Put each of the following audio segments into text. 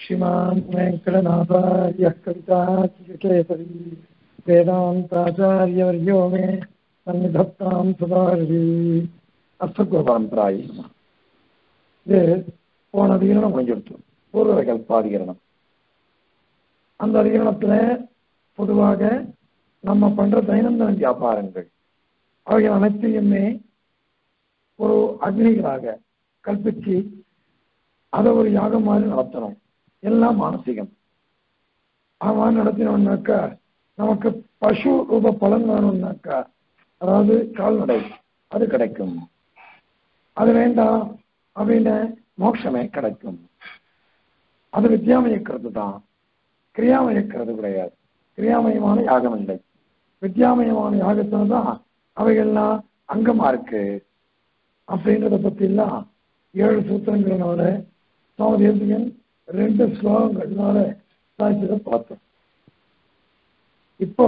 श्रीमान् वेङ्कटनाथार्यः कविताचिकेसरी वेदान्ताचार्यवर्यो मे सन्निधत्तां सुधारी அஸ்தகுரபரம்பராயி இது போன அதிகரணம் முடிஞ்சிருச்சு பூர்வ கல்பாதிகரணம் அந்த அதிகரணத்துல பொதுவாக நம்ம பண்ற தைனந்தன வியாபாரங்கள் அவைகள் அனைத்தையுமே ஒரு அக்னிகளாக கல்பிச்சு அதை ஒரு யாகம் மாதிரி நடத்தணும் எல்லாம் மானசீகம் அது மாதிரி நடத்தினோம்னாக்கா நமக்கு பசு ரூப பலன் வேணும்னாக்கா அதாவது கால்நடை அது கிடைக்கும் அது வேண்டாம் அப்படின்னு மோட்சமே கிடைக்கும் அது வித்யாமயக்கிறது தான் கிரியாமயக்கிறது கிடையாது கிரியாமயமான யாகம் இல்லை வித்யாமயமான யாகத்துல தான் அவைகள்லாம் அங்கமா இருக்கு அப்படின்றத பத்தி எல்லாம் ஏழு சூத்திரங்களினால சுவாமி தேசிகன் ரெண்டு ஸ்லோகங்கள்னால சாய்ச்சதை பார்த்தோம் இப்போ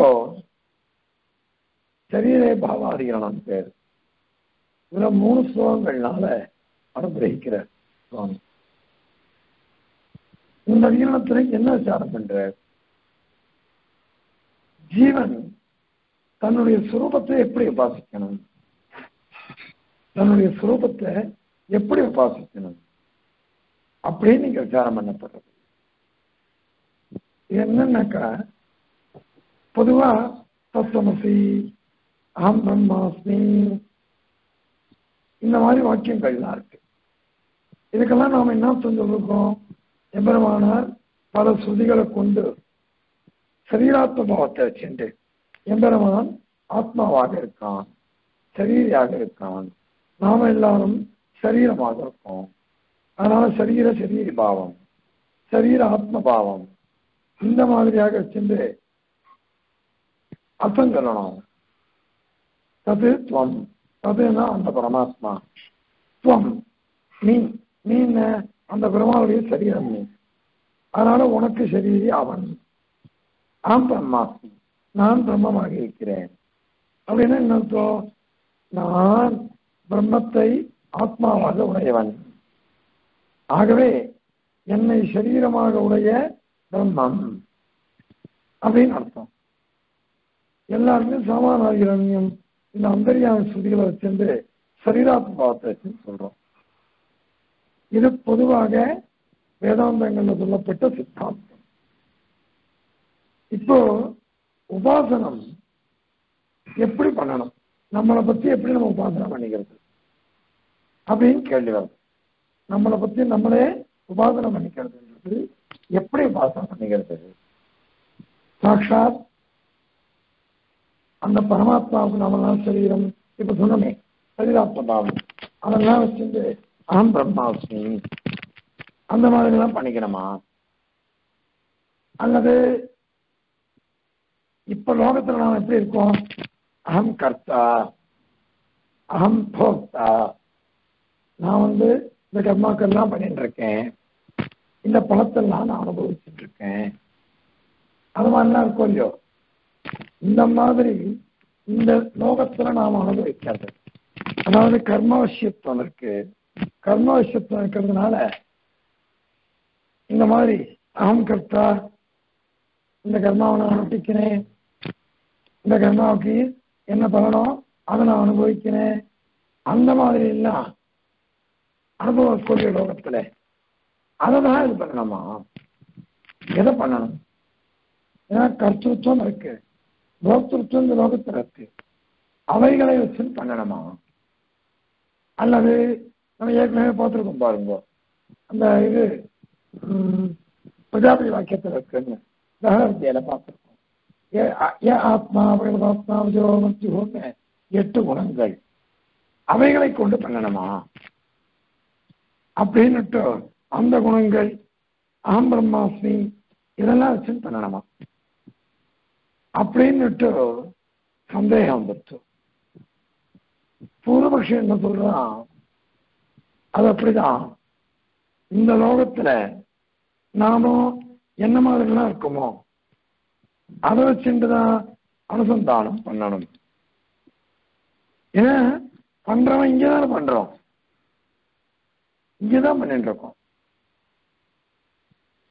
சரீரே பாவாதிகரணம் பேர் இதுல மூணு ஸ்லோகங்கள்னால அனுகிரகிக்கிறார் சுவாமி இந்த அதிகரணத்துல என்ன விசாரம் பண்ற ஜீவன் தன்னுடைய சுரூபத்தை எப்படி உபாசிக்கணும் தன்னுடைய சுரூபத்தை எப்படி உபாசிக்கணும் அப்படின்னு நீங்க விசாரம் பண்ணப்படுறது என்னன்னாக்கா பொதுவா தத்துவமசி அகம் பிரம்மாஸ்மி இந்த மாதிரி வாக்கியங்கள்லாம் இருக்கு இதுக்கெல்லாம் நாம என்ன சொல்லிருக்கோம் எம்பெருமானார் பல ஸ்ருதிகளை கொண்டு சரீராத்ம பாவத்தை வச்சுட்டு எம்பெருமான் ஆத்மாவாக இருக்கான் சரீரியாக இருக்கான் நாம எல்லாரும் சரீரமாக இருக்கோம் அதனால சரீர சரீரி பாவம் சரீர ஆத்ம பாவம் இந்த மாதிரியாக வச்சுட்டு அர்த்தம் சொல்லணும் தது துவம் ததுன்னா அந்த பரமாத்மா துவம் நீ நீ என்ன அந்த பெருமாளுடைய சரீரம் நீ அதனால உனக்கு சரீரி அவன் ஆம் பிரம்மாஸ்மி நான் பிரம்மமாக இருக்கிறேன் அப்படின்னா என்ன அர்த்தம் நான் பிரம்மத்தை ஆத்மாவாக உடையவன் ஆகவே என்னை சரீரமாக உடைய பிரம்மம் அப்படின்னு அர்த்தம் எல்லாருமே சமானாகிரண்யம் இந்த அந்தரியான ஸ்ருதிகளை வச்சிருந்து சரீராத்ம பாவத்தை வச்சு சொல்றோம் இது பொதுவாக வேதாந்தங்கள்ல சொல்லப்பட்ட சித்தாந்தம் இப்போ உபாசனம் எப்படி பண்ணணும் நம்மளை பத்தி எப்படி நம்ம உபாசனம் பண்ணிக்கிறது அப்படின்னு கேள்வி வருது நம்மளை பத்தி நம்மளே உபாசனம் பண்ணிக்கிறதுன்றது எப்படி உபாசனம் பண்ணிக்கிறது சாட்சாத் அந்த பரமாத்மாவுக்கு நம்மளாம் சரீரம் இப்ப சொன்னமே சரீராத்ம பாவம் அதெல்லாம் வச்சிருந்து அகம் பிரம்மாஸ்மி அந்த மாதிரி எல்லாம் பண்ணிக்கணுமா அல்லது இப்ப லோகத்துல நாம் எப்படி இருக்கோம் அகம் கர்த்தா அகம் போக்தா நான் வந்து இந்த கர்மாக்கள்லாம் பண்ணிட்டு இருக்கேன் இந்த பணத்தெல்லாம் நான் அனுபவிச்சுட்டு இருக்கேன் அது மாதிரிலாம் இருக்கும் இல்லையோ இந்த மாதிரி இந்த லோகத்துல நாம் அனுபவிக்கிறது அதாவது கர்மாவசியத்துவம் இருக்கு கர்மாவசியத்துவம் இருக்கிறதுனால இந்த மாதிரி அகம் கர்த்தா இந்த கர்மாவை நான் அனுப்பிக்கிறேன் இந்த கர்மாவுக்கு என்ன பலனோ அதை நான் அனுபவிக்கிறேன் அந்த மாதிரி எல்லாம் அனுபவக்கூடிய லோகத்துல அதை தான் இது பண்ணணுமா எதை பண்ணணும் ஏன்னா கர்த்தத்துவம் இருக்கு போக்திருத்துவம் இந்த லோகத்துல இருக்கு அவைகளை வச்சு பண்ணணுமா அல்லது நம்ம ஏற்கனவே பார்த்துருக்கோம் பாருங்க அந்த இது பிரஜாபதி வாக்கியத்தில் இருக்குன்னு தகவத்தியில பார்த்துருக்கோம் ஏ ஆத்மா ஆத்மா ஜோமத்தியோன்னு எட்டு குணங்கள் அவைகளை கொண்டு பண்ணணுமா அப்படின்னுட்டு அந்த குணங்கள் அகம் பிரம்மாஸ்மி இதெல்லாம் வச்சு பண்ணணுமா அப்படின்னுட்டு சந்தேகம் வந்துருச்சு பூர்வபக்ஷி என்ன சொல்றான் அது அப்படிதான் இந்த லோகத்துல நாமும் என்ன மாதிரிலாம் இருக்குமோ அதை வச்சுட்டு தான் அனுசந்தானம் பண்ணணும் ஏன்னா பண்றவன் இங்கதானே பண்றோம் இங்கதான் பண்ணிட்டு இருக்கோம்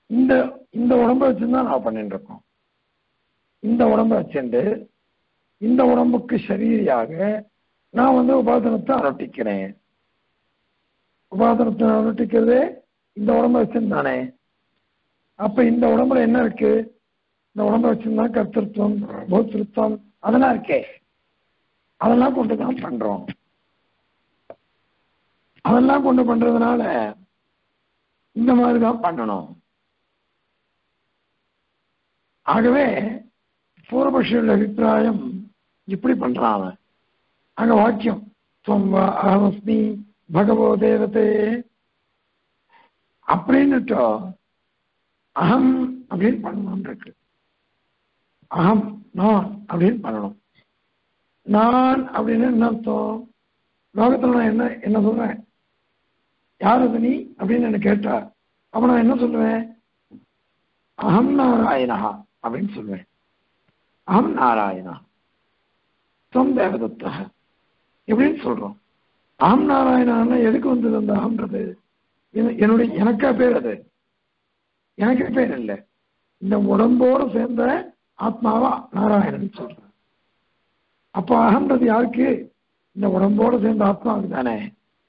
இந்த இந்த உடம்ப வச்சுதான் நான் பண்ணிட்டு இருக்கோம் இந்த உடம்ப வச்சுட்டு இந்த உடம்புக்கு சரீரியாக நான் வந்து உபாதனத்தை அனுட்டிக்கிறேன் உபாதனத்தை அனுட்டிக்கிறதே இந்த உடம்ப வச்சுன்னு தானே அப்ப இந்த உடம்புல என்ன இருக்கு இந்த உடம்ப வச்சிருந்தா கர்த்தத்துவம் போத்திருத்தம் அதெல்லாம் இருக்கே அதெல்லாம் கொண்டு தான் பண்றோம் அதெல்லாம் கொண்டு பண்றதுனால இந்த மாதிரி தான் பண்ணணும் ஆகவே பூர்வபக்ஷியோட அபிப்பிராயம் இப்படி பண்றான் அவன் அங்க வாக்கியம் துவம் வா அகமஸ்மி பகவோ தேவதே அப்படின்னுட்டோ அகம் அப்படின்னு பண்ணணும் இருக்கு அகம் நான் அப்படின்னு பண்ணணும் நான் அப்படின்னு என்ன அர்த்தம் லோகத்துல நான் என்ன என்ன சொல்றேன் யார் அது நீ அப்படின்னு என்ன கேட்டா அப்ப நான் என்ன சொல்லுவேன் அகம் நாராயணா அப்படின்னு சொல்லுவேன் அகம் நாராயணா தொம் தேவதத்தா எப்படின்னு சொல்றோம் அகம் நாராயணான்னு எதுக்கு வந்தது அந்த அகம்ன்றது என்ன- என்னுடைய எனக்கா பேர் அது எனக்கு பேர் இல்லை இந்த உடம்போடு சேர்ந்த ஆத்மாவா நாராயணன் சொல்றேன் அப்போ அகம்ன்றது யாருக்கு இந்த உடம்போடு சேர்ந்த ஆத்மாவுக்கு தானே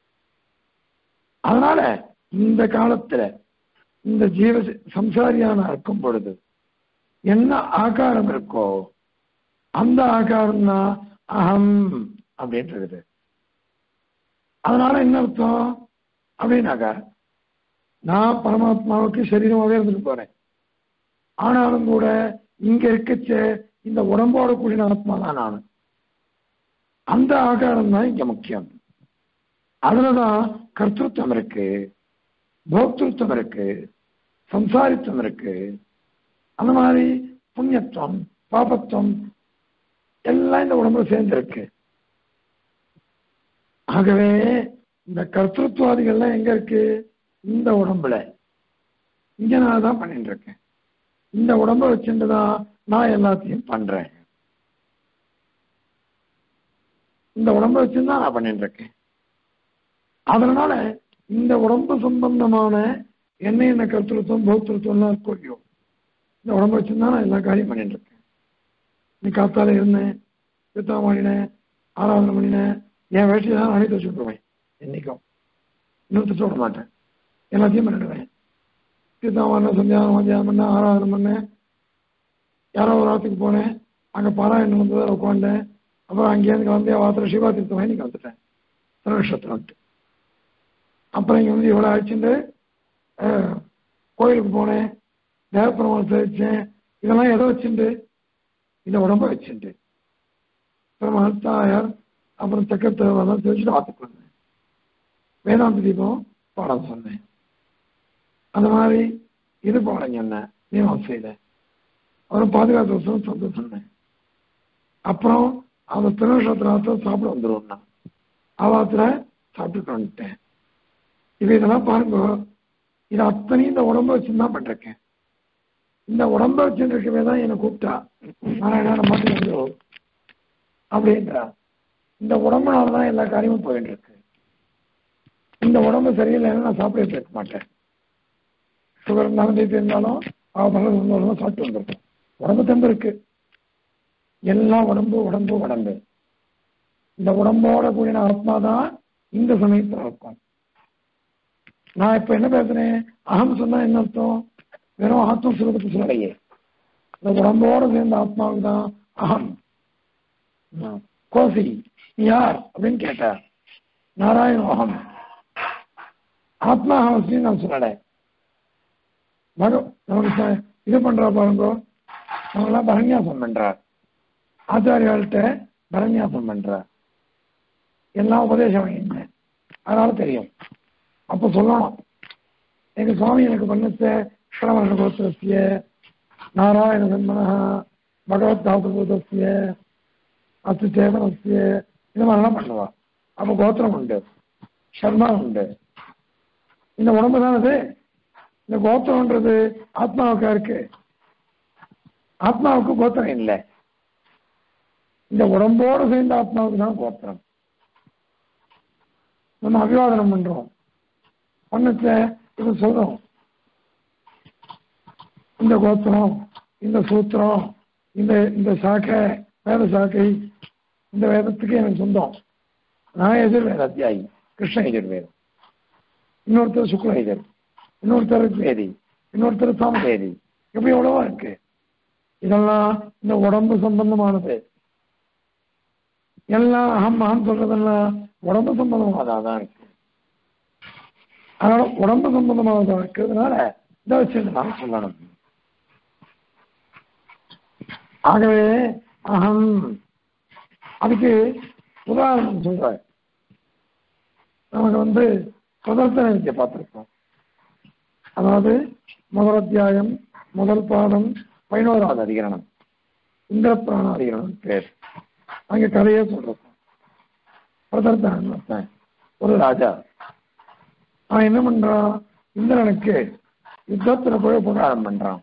அதனால இந்த காலத்துல இந்த ஜீவ சம்சாரியான இருக்கும் பொழுது என்ன ஆகாரம் இருக்கோ அந்த ஆகாரம் தான் அகம் அப்படின்றது அதனால என்ன அர்த்தம் அப்படின்னாக்கா நான் பரமாத்மாவுக்கு சரீரமாவே இருந்துட்டு போறேன் ஆனாலும் கூட இங்க இருக்கச்ச இந்த உடம்போட கூடின ஆத்மா தான் நான் அந்த ஆகாரம் தான் இங்க முக்கியம் அதுலதான் கர்த்தத்துவம் இருக்கு போக்திருத்தம் இருக்கு சம்சாரித்துவம் இருக்கு அந்த மாதிரி புண்ணியத்துவம் பாபத்துவம் எல்லாம் இந்த உடம்புல சேர்ந்திருக்கு ஆகவே இந்த கர்த்தத்துவாதிகள்லாம் எங்க இருக்கு இந்த உடம்புல இங்க நான் தான் பண்ணிட்டு இருக்கேன் இந்த உடம்ப வச்சுட்டு தான் நான் எல்லாத்தையும் பண்றேன் இந்த உடம்ப வச்சுன்னு தான் நான் பண்ணிட்டு இருக்கேன் அதனால இந்த உடம்பு சம்பந்தமான என்ன என்ன கருத்துருத்தம் பௌத்திருத்தம்லாம் இருக்கோ இல்லையோ இந்த உடம்ப வச்சுன்னு நான் எல்லா காரியம் பண்ணிட்டு இருக்கேன் நீ காத்தால இருந்தேன் சித்தா பண்ணினேன் ஆராதனை பண்ணினேன் என் வேட்டையை தான் நானே தச்சு விட்டுருவேன் என்னைக்கும் இன்னும் தச்சு விட மாட்டேன் எல்லாத்தையும் பண்ணிடுவேன் சித்தாமான சந்தியானம் மத்தியானம் பண்ணேன் ஆராதனை பண்ணேன் யாரோ ஒரு ஆத்துக்கு போனேன் அங்கே பாராயணம் வந்ததில் உட்காந்தேன் அப்புறம் அங்கேருந்து கிளம்பி வாரத்தில் சிவா தீர்த்தம் இன்னைக்கு வந்துட்டேன் திருநட்சத்திரம் வந்துட்டு அப்புறம் இங்கே வந்து இவ்வளோ அழைச்சிட்டு கோயிலுக்கு போனேன் தேவப்பெருமாள் தெரிவிச்சேன் இதெல்லாம் எதை வச்சுட்டு இந்த உடம்ப வச்சுட்டு பெருமாள் தாயார் அப்புறம் சக்கரத்தெல்லாம் தெரிவிச்சுட்டு ஆத்துக்கு வந்தேன் வேதாந்த தீபம் பாடம் சொன்னேன் அந்த மாதிரி இது பாடம் சொன்னேன் மீமாசையில் அப்புறம் பாதுகாப்பு வருஷம் சொல்ல சொன்னேன் அப்புறம் அந்த திருநட்சத்திரத்தில் சாப்பிட வந்துடுவோம்னா அவாத்துல சாப்பிட்டுட்டு வந்துட்டேன் இப்போ இதெல்லாம் பாருங்க இது அத்தனையும் இந்த உடம்ப வச்சுன்னு தான் பண்ணிருக்கேன் இந்த உடம்ப வச்சுருக்கவே தான் என்னை கூப்பிட்டா நாராயணா நம்ம மட்டும் வந்துடும் அப்படின்றா இந்த உடம்புனால தான் எல்லா காரியமும் போயிட்டு இருக்கு இந்த உடம்பு சரியில்லைன்னா நான் சாப்பிட இருக்க மாட்டேன் சுகர் இருந்தாலும் பிபி இருந்தாலும் அவ பகல் இருந்தாலும் சாப்பிட்டு வந்திருக்கேன் உடம்பு தெம்பு இருக்கு எல்லா உடம்பு உடம்பு உடம்பு இந்த உடம்போட கூடின ஆத்மா தான் இந்த சமயத்தில் இருக்கும் நான் இப்ப என்ன பேசுறேன் அகம் சொன்னா என்ன அர்த்தம் வெறும் ஆத்ம சுரூபத்தை சொல்லலையே இந்த உடம்போட சேர்ந்த ஆத்மாவுக்கு தான் அகம் கோசி நீ யார் அப்படின்னு கேட்ட நாராயண அகம் ஆத்மா அகம் நான் சொல்லலை பக நமக்கு ச- இது பண்றா பாருங்க நம்மளாம் பரநியாசம் பண்றார் ஆச்சாரியாள்கிட்ட பரநியாசம் பண்றார் எல்லாம் உபதேசம் வாங்கிங்க அதனால தெரியும் அப்ப சொல்லணும் எங்க சுவாமி எனக்கு பண்ணத்த ஸ்ரவண கோத்திரஸ்ய நாராயண சன்மன பகவத் தாபூதஸ்ய அத்து சேவனஸ்ய இந்த மாதிரிலாம் பண்ணுவா அப்ப கோத்திரம் உண்டு சர்மா உண்டு இந்த உடம்பு தான் அது இந்த கோத்திரம்ன்றது ஆத்மாவுக்கா இருக்கு ஆத்மாவுக்கு கோத்திரம் இல்லை இந்த உடம்போடு சேர்ந்த ஆத்மாவுக்கு தான் கோத்திரம் நம்ம அபிவாதனம் பண்றோம் பண்ணச்ச இது சொல்றோம் இந்த கோத்திரம் இந்த சூத்திரம் இந்த இந்த சாக்கை வேத சாக்கை இந்த வேதத்துக்கு எனக்கு சொந்தம் நான் எதிர்வேத அத்தியாயி கிருஷ்ண எதிர்வேதம் இன்னொருத்தர் சுக்ல எதிர் இன்னொருத்தர் வேதி இன்னொருத்தர் சாமவேதி இப்படி எவ்வளவா இருக்கு இதெல்லாம் இந்த உடம்பு சம்பந்தமானது எல்லாம் அகம் அகம் சொல்றதெல்லாம் உடம்பு சம்பந்தமானதா தான் இருக்கு அதனால உடம்பு சம்பந்தமானதா இருக்கிறதுனால இதை வச்சு நான் சொல்லணும் ஆகவே அகம் அதுக்கு உதாரணம் சொல்றேன் நமக்கு வந்து சுதர்சன வித்தியை பார்த்துருக்கோம் அதாவது முதல் அத்தியாயம் முதல் பாடம் பதினோராவது அதிகரணம் இந்திர பிராண அதிகரணம் பேர் அங்க கதையே சொல்றோம் பிரதர்த்தன் ஒருத்தன், ஒரு ராஜா அவன் என்ன பண்றான் இந்திரனுக்கு யுத்தத்துல போய் உபகாரம் பண்றான்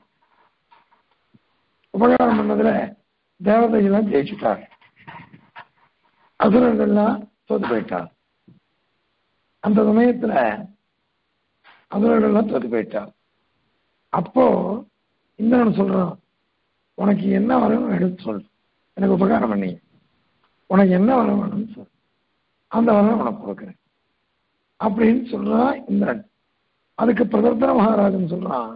உபகாரம் பண்ணதுல தேவதைகள்லாம் ஜெயிச்சுட்டார் அசுரர்கள்லாம் தோத்து போயிட்டார் அந்த சமயத்துல அசுரர்கள்லாம் தோத்து போயிட்டார் அப்போ இந்திரன் சொல்றான் உனக்கு என்ன வரணும் எடுத்து சொல் எனக்கு உபகாரம் பண்ணி உனக்கு என்ன வரம் வேணும்னு சொல் அந்த வரம் உனக்கு கொடுக்குறேன் அப்படின்னு சொல்றான் இந்திரன் அதுக்கு பிரதர்த்தன மகாராஜன் சொல்றான்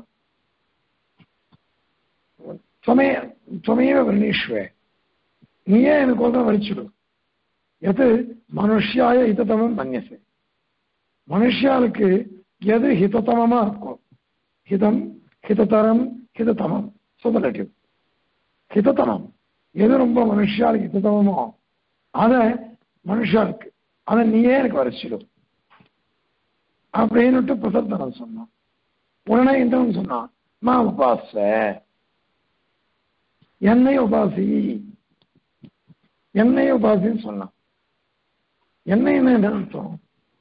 துணைய துணையவ வர்ணீஸ்வே நீயே எனக்கு ஒருத்தன் வலிச்சுடு எது மனுஷியாய ஹிததமம் மன்யசு மனுஷியாளுக்கு எது ஹிததமமா இருக்கும் ஹிதம் ஹிததரம் ஹிததமம் சூப்பர்லேட்டிவ் ஹிததமம் எது ரொம்ப மனுஷியாளுக்கு ஹிததமமோ அதை மனுஷாளுக்கு அதை நீயே எனக்கு வரைச்சிடும் அப்படின்னுட்டு பிரசத்தனம் சொன்னான் உடனே இந்திரன் சொன்னான் மா உபாச என்னை உபாசி என்னை உபாசின்னு சொன்னான் என்னை என்ன அர்த்தம்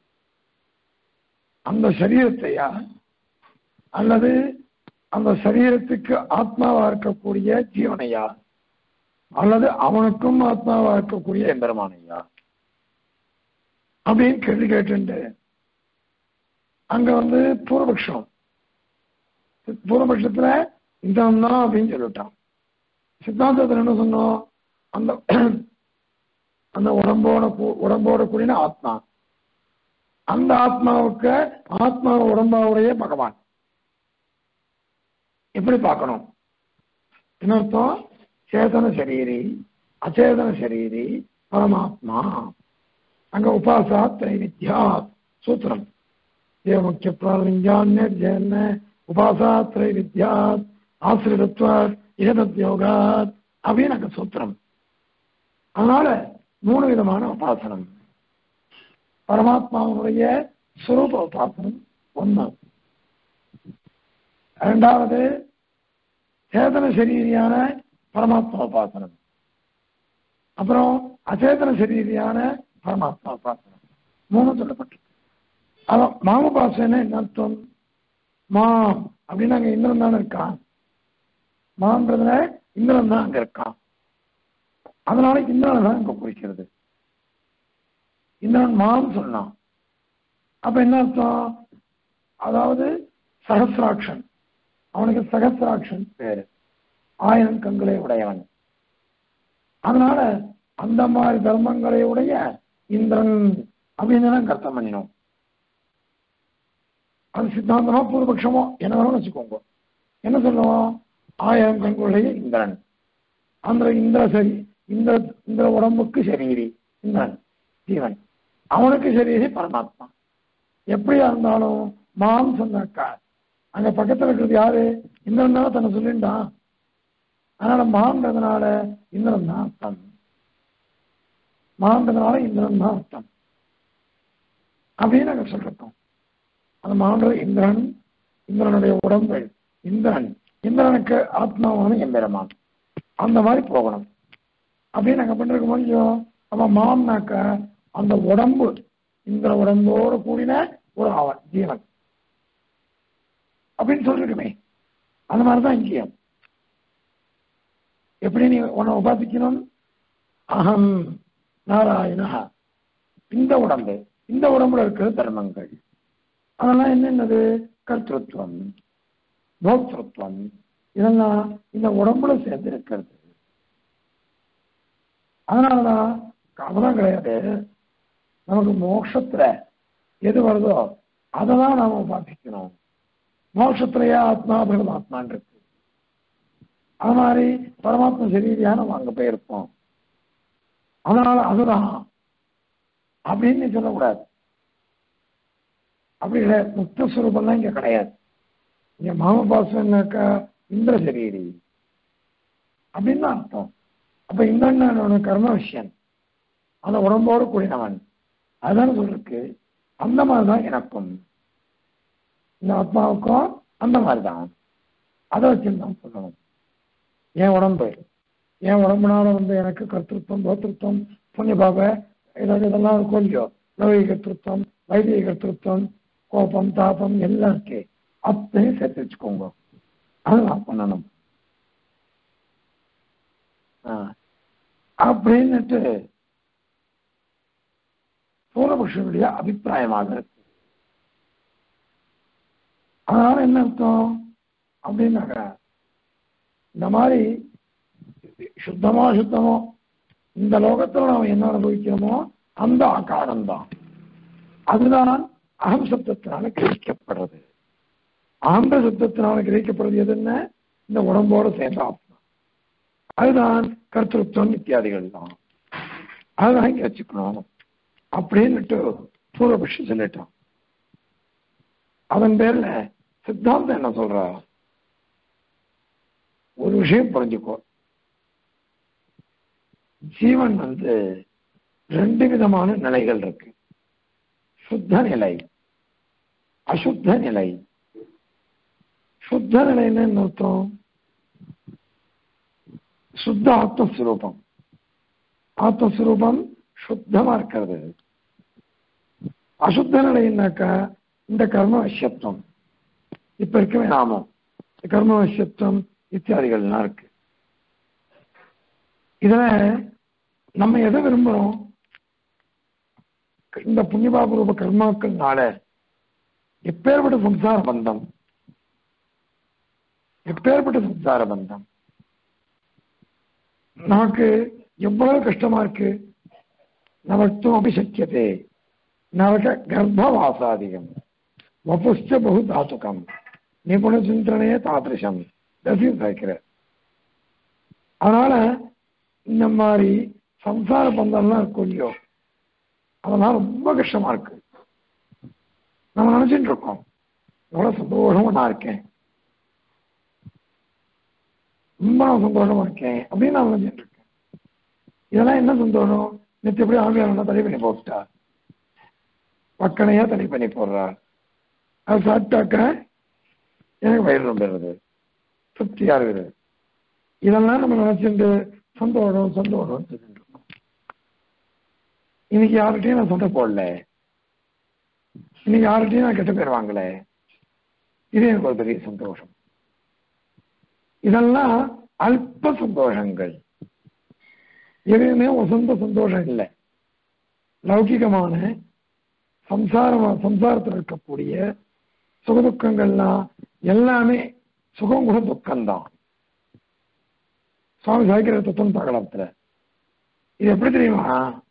அந்த சரீரத்தையா அல்லது அந்த சரீரத்துக்கு ஆத்மாவா இருக்கக்கூடிய ஜீவனையா அல்லது அவனுக்கும் ஆத்மாவா இருக்கக்கூடிய எம்பெருமானையா அப்படின்னு கேள்வி கேட்டு அங்க வந்து பூர்வபக்ஷம் பூர்வபக்ஷத்துல இதான் தான் அப்படின்னு சொல்லிட்டான் சித்தாந்தத்தில் என்ன சொன்னோம் அந்த அந்த உடம்போட கூ- உடம்போட கூடின ஆத்மா அந்த ஆத்மாவுக்கு ஆத்மா உடம்பாவுடைய பகவான் எப்படி பார்க்கணும் என்ன அர்த்தம் சேதன சரீரி அச்சேதன சரீரி பரமாத்மா அங்க உபாசா திரைவித்யா சூத்திரம் தேவ முக்கிய பிராரஞ்சான்யர்ஜன உபாசா திரைவித்யா ஆசிரியத்வாத் ஏதத்யோகாத் அப்படின்னு அங்க சூத்திரம் அதனால மூணு விதமான உபாசனம் பரமாத்மாவுடைய சுரூப உபாசனம் ஒண்ணு இரண்டாவது சேதன சரீரியான பரமாத்மா உபாசனம் அப்புறம் அச்சேதன சரீரியான பரமாத்மா உபாசனம் மூணு சொல்லப்பட்டிருக்கு அதான் மாமுபாசனை என்ன அர்த்தம் மாம் அப்படின்னு அங்க இந்திரன் தானே இருக்கான் மான்றதுல இந்திரன் தான் அங்க இருக்கான் அதனால இந்திரன் தான் அங்க குறிக்கிறது இந்திரன் மாம் சொன்னான் அப்ப என்ன அர்த்தம் அதாவது சகசிராட்சன் அவனுக்கு சகசிராட்சன் பேரு ஆயிரம் கண்களை உடையவன் அதனால அந்த மாதிரி தர்மங்களை உடைய இந்திரன் அப்படின்னு தான் அர்த்தம் பண்ணினோம் அது சித்தாந்தமா பூர்வபட்சமோ என்ன வேணும்னு வச்சுக்கோங்க என்ன சொல்லுவோம் ஆயிரம் கண்களுடைய இந்திரன் அந்த இந்திர சரி இந்த இந்த உடம்புக்கு சரீரி இந்திரன் ஜீவன் அவனுக்கு சரீரி பரமாத்மா எப்படியா இருந்தாலும் மாம் சொன்னாக்கா அங்க பக்கத்துல இருக்கிறது யாரு இந்திரன் தானே தன்னை சொல்லிண்டான் அதனால மான்றதுனால இந்திரன் தான் அர்த்தம் மான்றதுனால இந்திரன் தான் அர்த்தம் அப்படின்னு நாங்க சொல்றோம் அந்த மான்ற இந்திரன் இந்திரனுடைய உடம்பு இந்திரன் இந்திரனுக்கு ஆத்மாவான எம்பெருமான் அந்த மாதிரி போகணும் அப்படின்னு நாங்க பண்ணிருக்க முடியும் அவன் மாம்னாக்க அந்த உடம்பு இந்திர உடம்போடு கூடின ஒரு அவன் ஜீவன் அப்படின்னு சொல்லிருக்குமே அந்த மாதிரிதான் இங்கேயும் எப்படி நீ உன்னை உபாசிக்கணும் அகம் நாராயணா இந்த உடம்பு இந்த உடம்புல இருக்கிற தர்மங்கள் அதெல்லாம் என்னென்னது கர்த்தத்துவம் போக்திருத்துவம் இதெல்லாம் இந்த உடம்புல சேர்ந்து இருக்கிறது அதனாலதான் கவனம் கிடையாது நமக்கு மோட்சத்துல எது வருதோ அதெல்லாம் நாம உபாசிக்கணும் மோட்சத்திலேயே ஆத்மா பரமாத்மான் இருக்கு அது மாதிரி பரமாத்மா சரீரியா நம்ம அங்க போயிருப்போம் அதனால அதுதான் அப்படின்னு நீ சொல்லக்கூடாது அப்படி கிடையாது முக்த சுரூபம்லாம் இங்க கிடையாது இங்க மாமபாசனாக்கா இந்திர சரீரி அப்படின்னு தான் அர்த்தம் அப்ப இந்திரன் கர்ம விஷயம் அந்த உடம்போடு கூடினவன் அதுதானே சொல்லிருக்கு அந்த மாதிரிதான் எனக்கும் இந்த ஆத்மாவுக்கும் அந்த மாதிரிதான் அதை வச்சுதான் சொல்லணும் என் உடம்பு என் உடம்புனால வந்து எனக்கு கர்த்திருத்தம் கோத்திருத்தம் புண்ணிய பாப ஏதாவது இதெல்லாம் இருக்கும் இல்லையோ லௌகிக கர்த்திருத்தம் வைதிக கர்த்திருத்தம் கோபம் தாபம் எல்லாம் இருக்கு அத்தையும் சேர்த்து வச்சுக்கோங்க அதெல்லாம் பண்ணணும் ஆ. அப்படின்னுட்டு சூரபுருஷனுடைய அபிப்பிராயமாக இருக்கு அதனால என்ன அர்த்தம் அப்படின்னாக்க இந்த மாதிரி சுத்தமா சுத்தமோ இந்த லோகத்துல நாம் என்ன அனுபவிக்கிறோமோ அந்த ஆகாரம் தான் அதுதான் அகம் சப்தத்தினால கிரகிக்கப்படுறது ஆந்திர சப்தத்தினால கிரகிக்கப்படுறது எதுன்னு இந்த உடம்போட சேர்ந்த ஆத்மா அதுதான் கர்த்தத்துவம் இத்தியாதிகள் தான் அதுதான் இங்க வச்சுக்கணும் அப்படின்னுட்டு பூர்வபக்ஷி சொல்லிட்டான் அதன் பேர்ல சித்தாந்தம் என்ன சொல்றா ஒரு விஷயம் புரிஞ்சுக்கோ ஜீவன் வந்து ரெண்டு விதமான நிலைகள் இருக்கு சுத்த நிலை அசுத்த நிலை சுத்த நிலைன்னு என்ன அர்த்தம் சுத்த ஆத்மஸ்வரூபம் ஆத்மஸ்வரூபம் சுத்தமா இருக்கிறது அசுத்த நிலைன்னாக்கா இந்த கர்ம வசியத்துவம் இப்ப இருக்கவே நாமம் கர்ம வசியத்துவம் இத்தியாதிகள்லாம் இருக்கு இதுல நம்ம எதை விரும்புறோம் இந்த புண்ணியபாபரூப கர்மாக்கள்னால எப்பேற்பட்ட சம்சார பந்தம் எப்பேற்பட்ட சம்சார பந்தம் நமக்கு எவ்வளவு கஷ்டமா இருக்கு நமக்கும் அபிசக்கியதே நரக கர்ப்பவாசாதிகம் வபுஷ்ட பகு தாத்துகம் நிபுண சிந்தனையே தாதிருஷம் தசியம் சேர்க்கிற அதனால இந்த மாதிரி சம்சார பந்தம்லாம் இருக்கும் இல்லையோ அதெல்லாம் ரொம்ப கஷ்டமா இருக்கு நம்ம நினைச்சிட்டு இருக்கோம் எவ்வளவு சந்தோஷமா நான் இருக்கேன் ரொம்ப நான் சந்தோஷமா இருக்கேன் அப்படின்னு நான் நினைச்சிட்டு இருக்கேன் இதெல்லாம் என்ன சந்தோஷம் நேற்று எப்படி ஆமியார் தடை பண்ணி போட்டுட்டா பக்கனையா தடை பண்ணி போடுறா அது சாப்பிட்டாக்க எனக்கு வயிறு ரொம்பிடுறது திருப்தியா இருக்குது இதெல்லாம் நம்ம நினைச்சிட்டு சந்தோஷம் சந்தோஷம் சொல்லிட்டு இருக்கோம் இன்னைக்கு யார்கிட்டயும் நான் சண்டை போடல இன்னைக்கு யார்கிட்டயும் நான் கெட்ட பேர் வாங்கல இது எனக்கு ஒரு பெரிய சந்தோஷம் இதெல்லாம் அல்ப சந்தோஷங்கள் எதுவுமே வசந்த சந்தோஷம் இல்லை லௌகிகமான சம்சாரமா சம்சாரத்தில் இருக்கக்கூடிய சுகதுக்கங்கள்லாம் எல்லாமே சுகம் கூட துக்கம்தான் சுவாமி சாய்க்கிற தத்துவம் தகலத்துல இது எப்படி தெரியுமா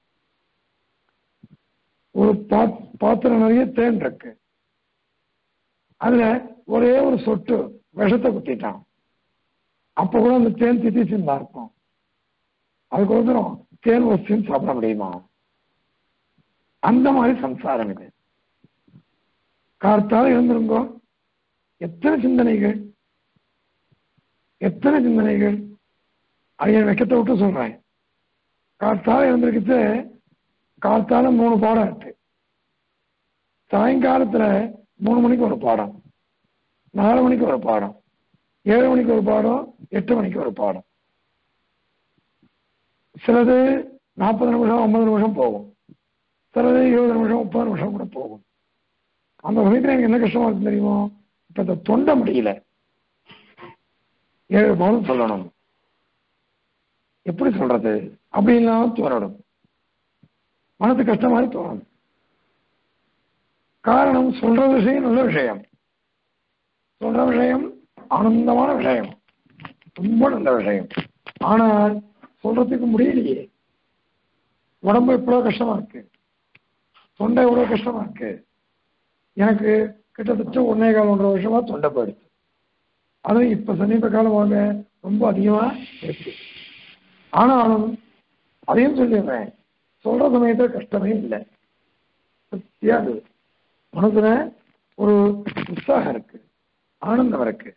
ஒரு பாத் பாத்திரம் நிறைய தேன் இருக்கு அதுல ஒரே ஒரு சொட்டு விஷத்தை குத்திட்டான் அப்ப கூட அந்த தேன் தித்திச்சுன்னு தான் இருக்கும் அதுக்கோசரம் தேன் வச்சுன்னு சாப்பிட முடியுமா அந்த மாதிரி சம்சாரம் இது கார்த்தால இருந்திருங்கோ எத்தனை சிந்தனைகள் எத்தனை சிந்தனைகள் ஐயன் வெக்கத்தை விட்டு சொல்றேன் கார்த்தால இருந்திருக்குது கார்த்தால மூணு பாடம் இருக்கு சாயங்காலத்துல மூணு மணிக்கு ஒரு பாடம் நாலு மணிக்கு ஒரு பாடம் ஏழு மணிக்கு ஒரு பாடம் எட்டு மணிக்கு ஒரு பாடம் சிலது நாற்பது நிமிஷம் ஐம்பது நிமிஷம் போகும் சிலது இருபது நிமிஷம் முப்பது நிமிஷம் கூட போகும் அந்த சமயத்தில் எனக்கு என்ன கஷ்டமா இருக்கு தெரியுமோ இப்ப இந்த தொண்டை முடியல ஏழு பாடம் சொல்லணும் எப்படி சொல்றது அப்படின்லாம் தோணணும் மனது கஷ்டமாய் தோணும் காரணம் சொல்ற விஷயம் நல்ல விஷயம் சொல்ற விஷயம் ஆனந்தமான விஷயம் ரொம்ப நல்ல விஷயம் ஆனால் சொல்றதுக்கு முடியலையே உடம்பு எவ்வளவு கஷ்டமா இருக்கு தொண்டை எவ்வளவு கஷ்டமா இருக்கு எனக்கு கிட்டத்தட்ட ஒன்னே கால் ஒன்றரை வருஷமா தொண்டை போயிடுச்சு அதுவும் இப்ப சமீப காலமாக ரொம்ப அதிகமா இருக்கு ஆனாலும் அதையும் சொல்லிடுறேன் சொல்ற சமயத்துல கஷ்டமே இல்லை திருப்தியா இருக்கு. மனசுல ஒரு உற்சாகம் இருக்கு ஆனந்தம் இருக்கு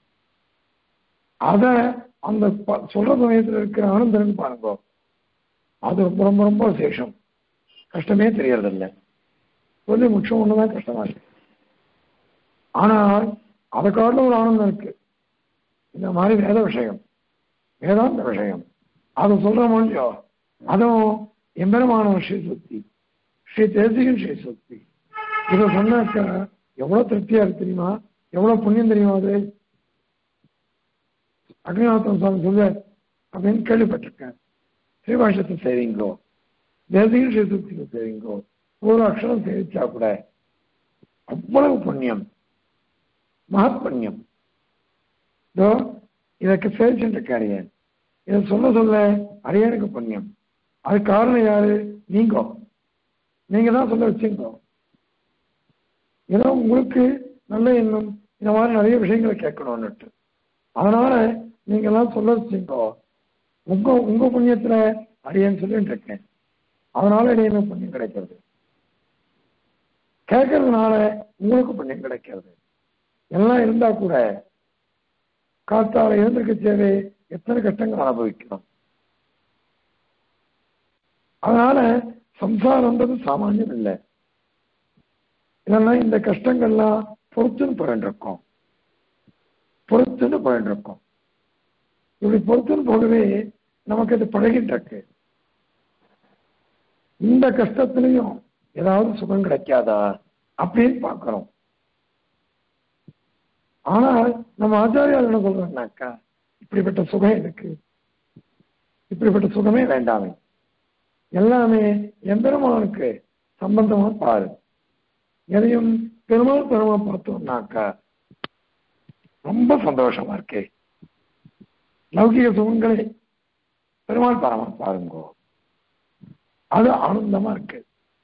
அத அந்த ப- சொல்ற சமயத்துல இருக்கிற ஆனந்தம் பாருங்க அது ரொம்ப ரொம்ப ரொம்ப விசேஷம் கஷ்டமே தெரியறதில்ல சொல்லி முற்றம் ஒண்ணுதான் கஷ்டமா இருக்கு ஆனால் அதை காட்டிலும் ஒரு ஆனந்தம் இருக்கு இந்த மாதிரி வேத விஷயம் வேதாந்த விஷயம் அதை சொல்ற முடியோ அதுவும் எம்பெருமான ஸ்ரீ சுத்தி ஸ்ரீ தேசிகன் ஸ்ரீ சுத்தி இதை சொன்னாக்க எவ்வளவு திருப்தியா இருக்கு தெரியுமா எவ்வளவு புண்ணியம் தெரியுமா அது அக்னிநாதன் சுவாமி சொல்ல அப்படின்னு கேள்விப்பட்டிருக்கேன் ஸ்ரீபாஷத்தை செய்வீங்களோ தேசிக ஸ்ரீ சுத்திக்கு செய்வீங்களோ ஒரு அக்ஷரம் சேவிச்சா கூட அவ்வளவு புண்ணியம் மகத் புண்ணியம் இதோ இதற்கு சேவிச்சுட்டு இருக்காரியன் இதை சொல்ல சொல்ல அரியனுக்கு புண்ணியம் அது காரணம் யாரு நீங்க நீங்க தான் சொல்ல வச்சீங்க ஏதோ உங்களுக்கு நல்ல எண்ணம் இந்த மாதிரி நிறைய விஷயங்களை கேட்கணும்னுட்டு அதனால நீங்க எல்லாம் சொல்ல வச்சீங்க உங்க உங்க புண்ணியத்துல அடியேன்னு சொல்லிட்டு இருக்கேன் அதனால எனக்கு புண்ணியம் கிடைக்கிறது கேட்கறதுனால உங்களுக்கு புண்ணியம் கிடைக்கிறது எல்லாம் இருந்தா கூட காத்தால எழுந்திருக்க தேவை எத்தனை கஷ்டங்கள் அனுபவிக்கிறோம் அதனால சம்சாரம்ன்றது சாமானியம் இல்லை இதெல்லாம் இந்த கஷ்டங்கள்லாம் பொறுத்துன்னு போயிட்டு இருக்கோம் பொறுத்துன்னு போயிட்டு இருக்கோம் இப்படி பொறுத்துன்னு போகவே நமக்கு அது பழகிட்டு இருக்கு இந்த கஷ்டத்திலையும் ஏதாவது சுகம் கிடைக்காதா அப்படின்னு பார்க்கிறோம் ஆனால் நம்ம ஆச்சாரியார் என்ன சொல்றாங்கனாக்கா இப்படிப்பட்ட சுகம் இருக்கு இப்படிப்பட்ட சுகமே வேண்டாமே எல்லாமே எம்பெருமானுக்கு சம்பந்தமா பாரு எதையும் பெருமாள் பெருமா பார்த்தோம்னாக்கா ரொம்ப சந்தோஷமா இருக்கு லௌகிக சுகங்களே பெருமாள் பரமா பாருங்க அது ஆனந்தமா இருக்கு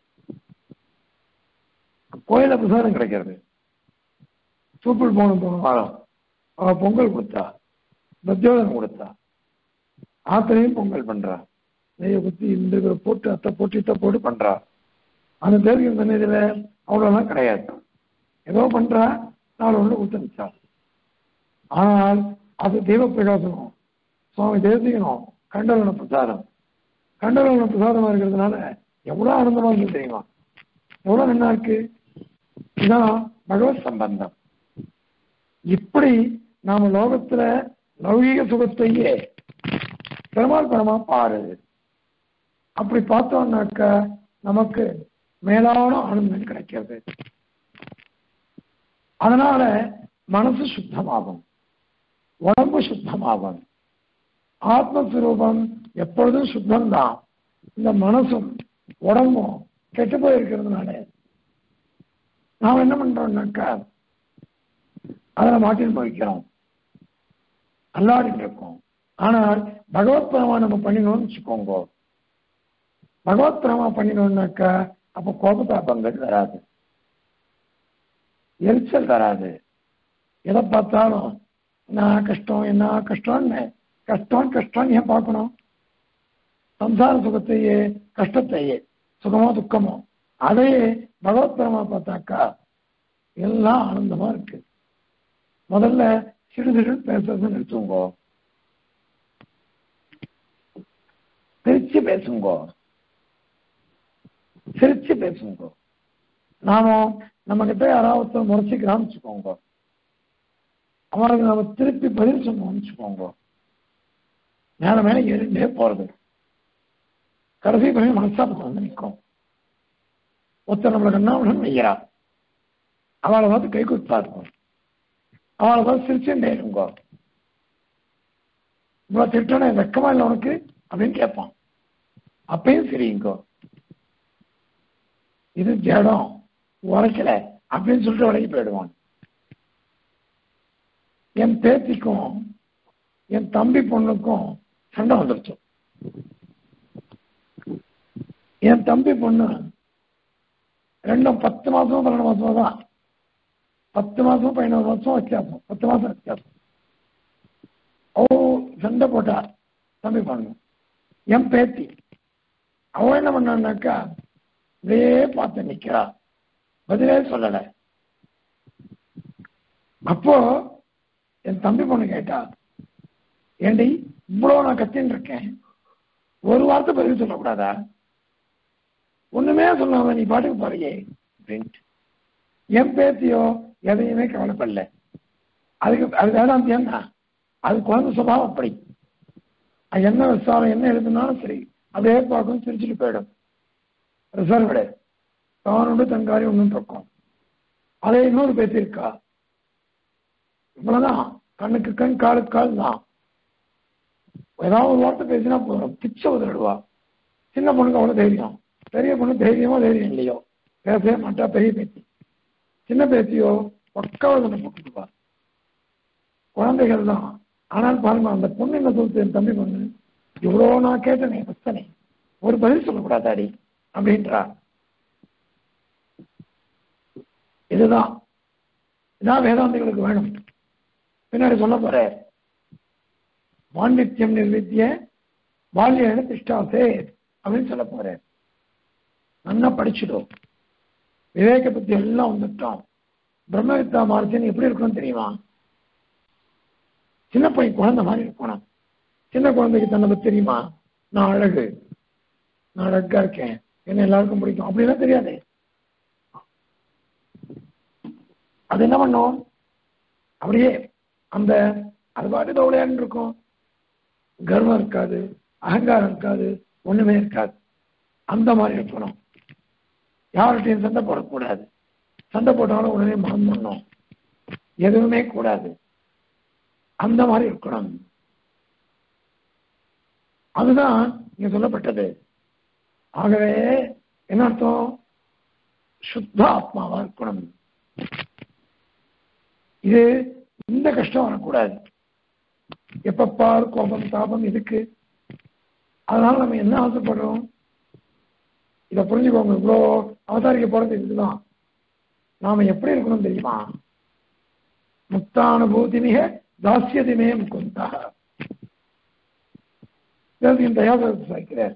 கோயில பிரசாதம் கிடைக்கிறது சூப்பர் போன போன வாரம் அவ பொங்கல் கொடுத்தா மத்தியோதனம் கொடுத்தா ஆத்திரையும் பொங்கல் பண்றா நெய்ய குத்தி இந்த இதை போட்டு அத்தை போட்டு இத்தை போட்டு பண்றா அந்த தேவியம் சன்னதியில அவ்வளவுலாம் கிடையாது ஏதோ பண்றா நாலு ஒன்று கொடுத்துருச்சா ஆனால் அது தெய்வ பிரகாசனம் சுவாமி தேசிகனும் கண்டலன பிரசாதம் கண்டலன பிரசாதமா இருக்கிறதுனால எவ்வளவு ஆனந்தமா இருக்கு தெரியுமா எவ்வளவு நல்லா இருக்கு இதான் பகவத் சம்பந்தம் இப்படி நாம லோகத்துல லௌகிக சுகத்தையே பெருமாள் பரமா பாரு அப்படி பார்த்தோம்னாக்க நமக்கு மேலான ஆனந்தம் கிடைக்கிறது அதனால மனசு சுத்தமாகும் உடம்பு சுத்தமாகும் ஆத்மஸ்வரூபம் எப்பொழுதும் சுத்தம்தான் இந்த மனசும் உடம்பும் கெட்டு போயிருக்கிறதுனால நாம் என்ன பண்றோம்னாக்கா அதில் மாட்டின்னு போய்க்கிறோம் அல்லாடிட்டு இருக்கோம் ஆனால் பகவத் பிரமா நம்ம பண்ணினோம்னு வச்சுக்கோங்க பகவத் பிரமா பண்ணினோம்னாக்கா அப்ப கோபதாபங்கள் வராது எரிச்சல் வராது எதை பார்த்தாலும் என்ன கஷ்டம் என்ன கஷ்டம்னு கஷ்டம் கஷ்டம் ஏன் பார்க்கணும் சம்சார சுகத்தையே கஷ்டத்தையே சுகமோ துக்கமோ அதையே பகவத் பிரமா பார்த்தாக்கா எல்லாம் ஆனந்தமா இருக்கு முதல்ல சிறு சிறு பேசுறது நிறுத்துங்கோ சிரிச்சு பேசுங்கோ சிரிச்சு பேசுங்கோ நாம நம்ம கிட்ட யாராவது முறைச்சு காமிச்சுக்கோங்க அவனுக்கு நாம திருப்பி பதில் சொன்னோம்னு வச்சுக்கோங்க மேல மேல ஏறிண்டே போறது கடைசி பண்ணி மனசாபத்தில் வந்து நிற்கும் ஒருத்தர் நம்மளை கண்ணாமணன் வைக்கிறா அவளை பார்த்து கை கொடுத்தாருக்கும் அவளை பார்த்து சிரிச்சுட்டே இருங்கோ இவ்வளவு திட்டணும் வெக்கமா இல்லை உனக்கு அப்படின்னு கேட்பான் அப்பயும் சிரிங்கோ இது ஜடம் உரைக்கல அப்படின்னு சொல்லிட்டு விலகி போயிடுவான் என் பேத்திக்கும் என் தம்பி பொண்ணுக்கும் சண்டை வந்துருச்சு என் தம்பி பொண்ணு ரெண்டும் பத்து மாசம் பன்னெண்டு மாசம் தான் பத்து மாசம் பதினோரு மாசம் வித்தியாசம் பத்து மாசம் வித்தியாசம் ஓ சண்டை போட்டா தம்பி பொண்ணு என் பேத்தி அவ என்ன பண்ணான்னாக்கா இப்படியே பார்த்து நிக்கிறா பதிலே சொல்லல அப்போ என் தம்பி பொண்ணு கேட்டா ஏண்டி இவ்வளவு நான் கத்தின்னு இருக்கேன் ஒரு வார்த்தை பதில் சொல்லக்கூடாதா ஒண்ணுமே சொல்லாம நீ பாட்டுக்கு போறியே அப்படின்ட்டு என் பேத்தியோ எதையுமே கவலைப்படல அதுக்கு அது வேதாந்தியம் தான் அது குழந்தை சுபாவம் அப்படி அது என்ன விசாரம் என்ன எழுதுனாலும் சரி அதே பார்க்கும் சிரிச்சுட்டு போயிடும் ரிசர்வ்டு தானுண்டு தன் காரியம் ஒன்றும் பக்கம் அதே இன்னொரு பேத்தி இருக்கா இவ்வளவுதான் கண்ணுக்கு கண் காலுக்கு கால் தான் ஏதாவது ஒரு வார்த்தை பேசினா போதும் பிச்சை உதறிடுவா சின்ன பொண்ணுக்கு அவ்வளவு தைரியம் பெரிய பொண்ணு தைரியமோ தைரியம் இல்லையோ பேசவே மாட்டா பெரிய பேத்தி சின்ன பேத்தியோ பக்காவதனை போட்டுக்குவா குழந்தைகள் தான் ஆனால் பாருங்க அந்த பொண்ணு என்ன சொல்லுது என் தம்பி பொண்ணு இவ்வளோ நான் கேட்டனே பஸ்தனே ஒரு பதில் சொல்லக்கூடாதாடி அப்படின்றா இதுதான் இதான் வேதாந்திகளுக்கு வேணும் பின்னாடி சொல்ல போற பாண்டித்யம் நிர்வித்திய பால்யன திஷ்டாசே அப்படின்னு சொல்ல போற நல்லா படிச்சுடும் விவேக பத்தி எல்லாம் வந்துட்டோம் பிரம்மவித்தா மார்த்தின்னு எப்படி இருக்கணும் தெரியுமா சின்ன பையன் குழந்தை மாதிரி இருக்கணும் சின்ன குழந்தைக்கு தன்னை பத்தி தெரியுமா நான் அழகு நான் அழகா இருக்கேன் என்ன எல்லாருக்கும் பிடிக்கும் அப்படிலாம் தெரியாது அது என்ன பண்ணும் அப்படியே அந்த அது பாட்டு தோழையான்னு இருக்கும் கர்வம் இருக்காது அகங்காரம் இருக்காது ஒண்ணுமே இருக்காது அந்த மாதிரி இருக்கணும் யார்கிட்டையும் சண்டை போடக்கூடாது சண்டை போட்டாலும் உடனே மனம் பண்ணும் எதுவுமே கூடாது அந்த மாதிரி இருக்கணும் அதுதான் இங்க சொல்லப்பட்டது ஆகவே என்ன அர்த்தம் சுத்த ஆத்மாவா இருக்கணும் இது இந்த கஷ்டம் வரக்கூடாது எப்ப பார் கோபம் தாபம் இதுக்கு அதனால நம்ம என்ன ஆசைப்படுறோம் இதை புரிஞ்சுக்கோங்க இவ்வளோ அவதாரிக்க போறது இதுதான் நாம எப்படி இருக்கணும் தெரியுமா முக்தானுபூதி மிக தாசியதிமே முக்குந்தா தயாசரத்து சாய்க்கிறார்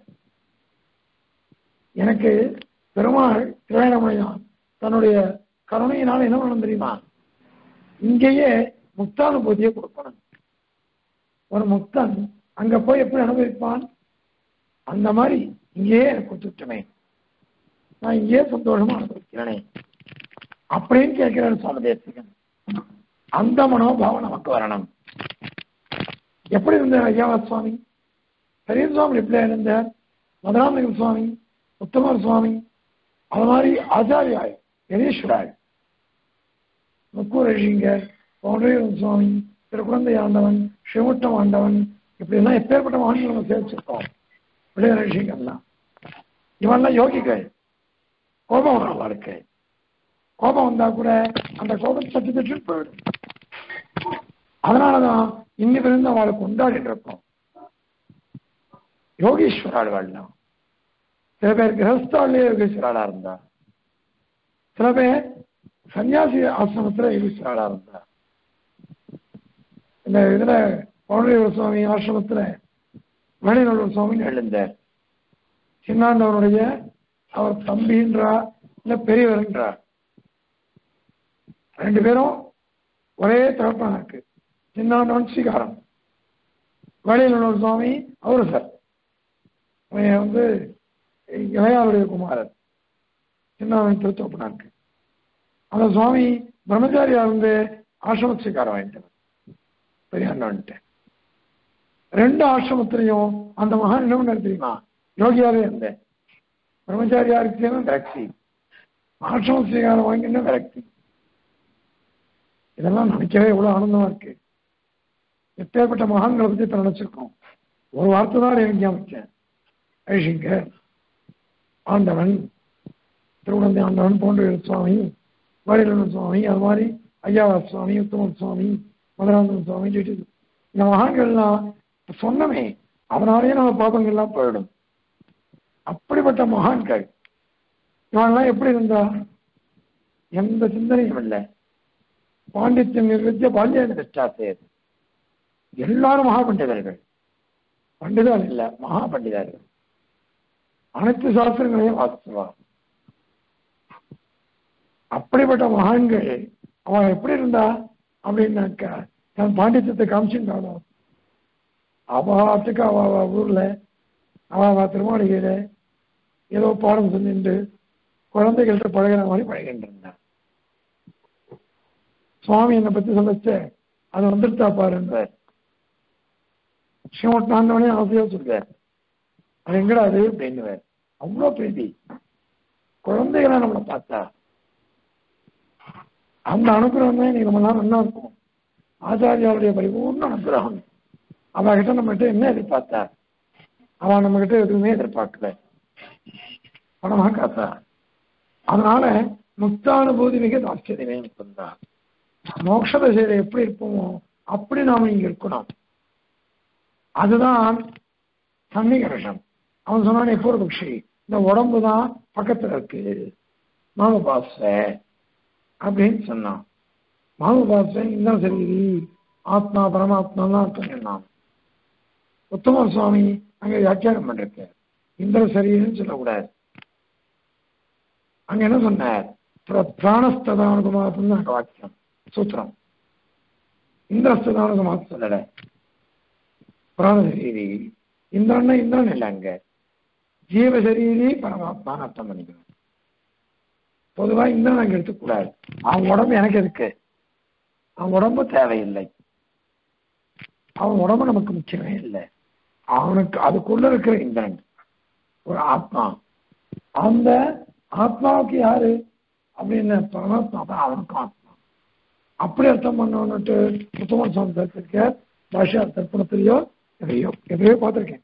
எனக்கு பெருமாள் திருவேணமலையான் தன்னுடைய கருணையினால் என்ன பண்ணணும் தெரியுமா இங்கேயே முக்தானுபூதியை கொடுக்கணும் ஒரு முக்தன் அங்க போய் எப்படி அனுபவிப்பான் அந்த மாதிரி இங்கேயே எனக்கு கொடுத்துட்டுமே நான் இங்கேயே சந்தோஷமா அனுபவிக்கிறேனே அப்படின்னு கேட்கிறார் சுவாமி தேசிகன் அந்த மனோபாவம் நமக்கு வரணும் எப்படி இருந்தார் ஐயாவா சுவாமி பெரிய சுவாமி எப்படி இருந்தார் மதுராந்தகம் சுவாமி உத்தமர் சுவாமி அது மாதிரி ஆச்சாரியாய் யதீஸ்வராய் முக்கூர் ரிஷிங்கர் பவுண்டரீவன் சுவாமி திருக்குழந்தை ஆண்டவன் ஸ்ரீமுட்டம் ஆண்டவன் இப்படி எல்லாம் எப்பேற்பட்ட மகன்கள் நம்ம சேர்ச்சிருக்கோம் விளையாட ரிஷிங்கர்லாம் இவன்லாம் யோகிகள் கோபம் வரும் அவளுக்கு கோபம் வந்தா கூட அந்த கோபம் சட்டு தட்டு போயிடும் அதனாலதான் இன்னைக்கு இருந்து அவளை கொண்டாடிட்டு இருக்கோம் யோகீஸ்வராள்கள்லாம் சில பேர் கிரகஸ்தாலே யோகீஸ்வராளா இருந்தா சில பேர் சன்னியாசி ஆசிரமத்துல யோகீஸ்வராளா இருந்தா இந்த இதுல பவுண்டரீவர் சுவாமி ஆசிரமத்துல வேணிநல்லூர் சுவாமின்னு எழுந்தார் சின்னாண்டவனுடைய அவர் தம்பின்றா இல்ல பெரியவர்ன்றா ரெண்டு பேரும் ஒரே தகப்பனா இருக்கு சின்னாண்டவன் ஸ்ரீகாரம் வேணிநல்லூர் சுவாமி அவரு சார் அவன் வந்து இளையாருடைய குமாரர் சின்னாவன் திருத்தோப்பனா இருக்கு அந்த சுவாமி பிரம்மச்சாரியா இருந்து ஆசிரம ஸ்ரீகாரம் வாங்கிட்டவர் பெரியாண்டவன்ட்டு ரெண்டு ஆசிரமத்திலையும் அந்த மகான் என்ன பண்ணாரு தெரியுமா யோகியாவே இருந்தேன் பிரம்மச்சாரியா இருக்கேன்னு விரக்தி ஆசிரம ஸ்ரீகாரம் வாங்கினா விரக்தி இதெல்லாம் நினைக்கவே எவ்வளவு ஆனந்தமா இருக்கு எப்பேற்பட்ட மகான்களை பத்தி இப்ப நினைச்சிருக்கோம் ஒரு வார்த்தை தான் எனக்கு ஞாபகம் ஐஷிங்கர் ஆண்டவன் திருவுடந்தை ஆண்டவன் போன்ற சுவாமி வடிவன் சுவாமி அது மாதிரி ஐயாவா சுவாமி உத்தமன் சுவாமி மதுராந்தன் சுவாமி சொல்லிட்டு இந்த மகான்கள்லாம் சொன்னமே அவனாலேயே நம்ம பாபங்கள்லாம் போயிடும் அப்படிப்பட்ட மகான்கள் இவன்லாம் எப்படி இருந்தா எந்த சிந்தனையும் இல்லை பாண்டித்யம் நிர்வித்திய பாண்டியன் திஷ்டாசேர் எல்லாரும் மகா பண்டிதர்கள் பண்டிதர் இல்ல மகா பண்டிதர்கள் அனைத்து சாஸ்திரங்களையும் வாசிச்சுவா அப்படிப்பட்ட மகான்கள் அவன் எப்படி இருந்தா அப்படின்னாக்கா தன் பாண்டித்யத்தை காமிச்சுட்டாலும் அவாத்துக்கு அவ அவ ஊர்ல அவ அவ திருமாளிகையில ஏதோ பாடம் சொல்லிட்டு குழந்தைகள்கிட்ட பழகிற மாதிரி பழகிட்டு இருந்தான் சுவாமி என்னை பத்தி சொல்லச்ச அது வந்துருத்தா பாருன்றார் ஸ்ரீமட் ஆண்டவனே ஆசையா சொல்றார் அது எங்கடா அது அப்படின்னுவார் அவ்வளோ பிரீதி குழந்தைகளா நம்மளை பார்த்தா அந்த அனுகிரகம் தான் இன்னைக்கு நம்ம நல்லா இருக்கும் ஆச்சாரியாவுடைய பரிபூர்ண அனுகிரகம் அவன் கிட்ட நம்ம கிட்ட என்ன எதிர்பார்த்தா அவன் நம்ம கிட்ட எதுவுமே எதிர்பார்க்கல பணமா காத்தா அதனால முக்தானுபூதி மிக ஆச்சரியமே தான் மோட்ச தசையில எப்படி இருப்போமோ அப்படி நாம இங்க இருக்கணும் அதுதான் சன்னிகர்ஷம் அவன் சொன்னானே பூர்வபக்ஷி இந்த உடம்பு தான் பக்கத்துல இருக்கு மாம பாச அப்படின்னு சொன்னான் மாம பாச இந்த சரி ஆத்மா பரமாத்மாலாம் அர்த்தம் சொன்னான் உத்தம சுவாமி அங்க வியாக்கியானம் பண்ணிருக்க இந்திர சரீரம் சொல்லக்கூடாது அங்க என்ன சொன்னார் பிராணஸ்ததானுகுமாத்தான் வாக்கியம் சூத்திரம் இந்திரஸ்ததானுகுமாத் சொல்லல பிராணசரீரி இந்திரன்னா இந்திரன் இல்லை அங்க ஜீவசரீரி பரமாத்மான்னு அர்த்தம் பண்ணிக்கணும் பொதுவா இந்திரன் அங்க எடுத்துக்கூடாது அவன் உடம்பு எனக்கு எதுக்கு அவன் உடம்பு தேவையில்லை அவன் உடம்பு நமக்கு முக்கியமே இல்லை அவனுக்கு அதுக்குள்ள இருக்கிற இந்திரன் ஒரு ஆத்மா அந்த ஆத்மாவுக்கு யாரு அப்படின்னு பரமாத்மா தான் அவனுக்கும் ஆத்மா அப்படி அர்த்தம் பண்ணணும்னுட்டு உத்தம சுவாமி தரிசிக்க பாஷா தர்ப்பணத்திலேயோ எதையோ எதையோ பார்த்துருக்கேன்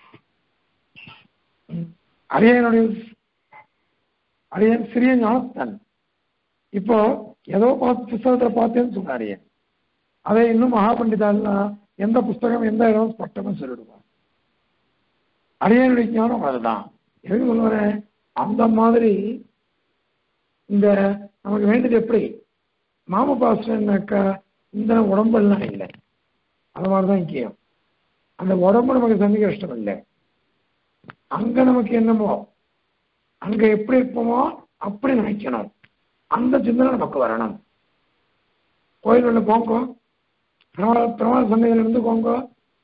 அரியனுடைய அரியன் சிறிய ஞானஸ்தன் இப்போ ஏதோ பார்த்து புஸ்தகத்துல பார்த்தேன்னு சொன்ன அரியன் அதை இன்னும் மகாபண்டிதாலாம் எந்த புஸ்தகம் எந்த இடம் ஸ்பஷ்டமா சொல்லிடுவான் அரியனுடைய ஞானம் அதுதான் எதுக்கு சொல்லுவேன் அந்த மாதிரி இந்த நமக்கு வேண்டியது எப்படி மாம பாசனாக்கா இந்த உடம்பெல்லாம் இல்லை அது மாதிரிதான் முக்கியம் அந்த உடம்பு நமக்கு சந்தி கஷ்டம் இல்லை அங்க நமக்கு என்னமோ அங்க எப்படி இருப்போமோ அப்படி நினைக்கணும் அந்த சிந்தனை நமக்கு வரணும் கோயில் உள்ள போங்கோ பெருமாள் பெருமாள் சன்னதியில இருந்து போங்கோ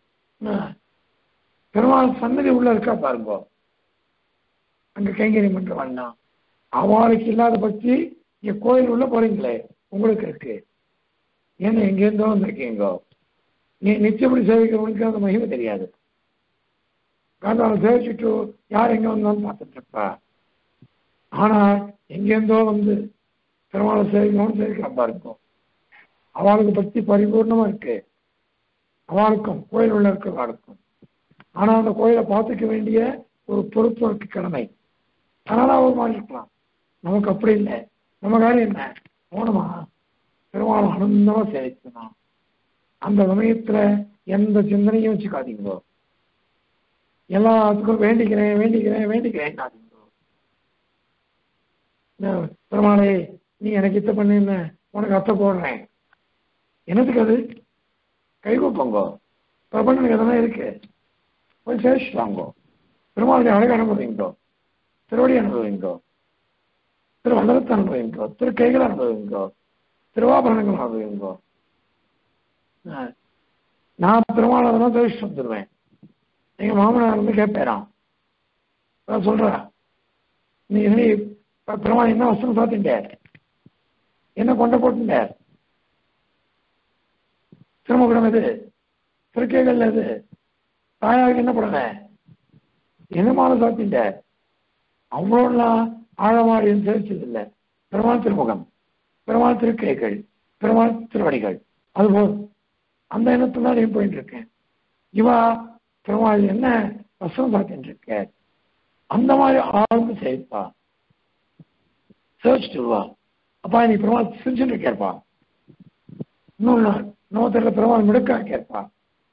பெருமாள் சன்னதி உள்ள இருக்கா பாருங்கோ அங்க கைங்கரியம் பண்றவாள்னா அவளுக்கு இல்லாத பக்தி இங்க கோயில் உள்ள போறீங்களே உங்களுக்கு இருக்கு ஏன்னா எங்கேருந்தோ வந்திருக்கீங்கோ நீ நிச்சயப்படி சேவிக்கிறவனுக்கு அந்த மகிமை தெரியாது காரணம் அவன் சேவிச்சுட்டு யார் எங்க வந்தாலும் பார்த்துட்டு இருப்பா ஆனா எங்கேருந்தோ வந்து பெருமாளை சேவிக்கணும்னு சேவிக்கிறப்பா இருக்கும் அவளுக்கு பக்தி பரிபூர்ணமா இருக்கு அவளுக்கும் கோயில் உள்ள இருக்கிறவளுக்கும் ஆனா அந்த கோயிலை பார்த்துக்க வேண்டிய ஒரு பொறுப்பு இருக்கு கடமை அதனால அவர் மாதிரி இருக்கலாம் நமக்கு அப்படி இல்லை நம்ம காரியம் என்ன போனோமா பெருமாள் ஆனந்தமா சேவிக்கணும் அந்த சமயத்துல எந்த சிந்தனையும் வச்சுக்காதீங்கோ எல்லாத்துக்கும் வேண்டிக்கிறேன் வேண்டிக்கிறேன் வேண்டிக்கிறேன் பெருமாளே நீ எனக்கு இத்த பண்ணு உனக்கு அத்தை போடுறேன் என்னத்துக்கு அது கை கூப்பங்கோ பிரபஞ்சனுக்கு எதனா இருக்கு போய் சேஷ் வாங்கோ பெருமாளுடைய அழகு அனுபவிங்கோ திருவடி அனுபவிங்கோ திருவள்ளத்தை அனுபவிங்கோ திரு கைகளை அனுபவிங்கோ திருவாபரணங்கள் அனுபவிங்கோ நான் பெருமாள் அதெல்லாம் சேஷ் வந்துடுவேன் எங்க மாமனார் வந்து கேட்பேரான் சொல்ற நீ நீ பெருமாள் என்ன வசனம் சாத்திட்டார் என்ன கொண்ட போட்டுட்டார் திருமகுடம் எது திருக்கைகள் எது தாயாருக்கு என்ன புடவை என்ன மாலை சாத்திட்டார் அவ்வளோலாம் ஆழமாக தெரிவிச்சது இல்லை பெருமாள் திருமுகம் பெருமாள் திருக்கைகள் பெருமாள் திருவடிகள் அதுபோல் அந்த எண்ணத்துல தான் நீ போயிட்டு இருக்கேன் இவா பெருமாள் என்ன வசனம் சாத்திட்டு இருக்க அந்த மாதிரி ஆழ்ந்து சேர்ப்பா சேவிச்சுட்டு வருவா அப்பா நீ பெருமாள் சிரிச்சுட்டு இருக்கேப்பா இன்னொரு நாள் இன்னொருத்தர பெருமாள் மிடுக்கா கேட்பா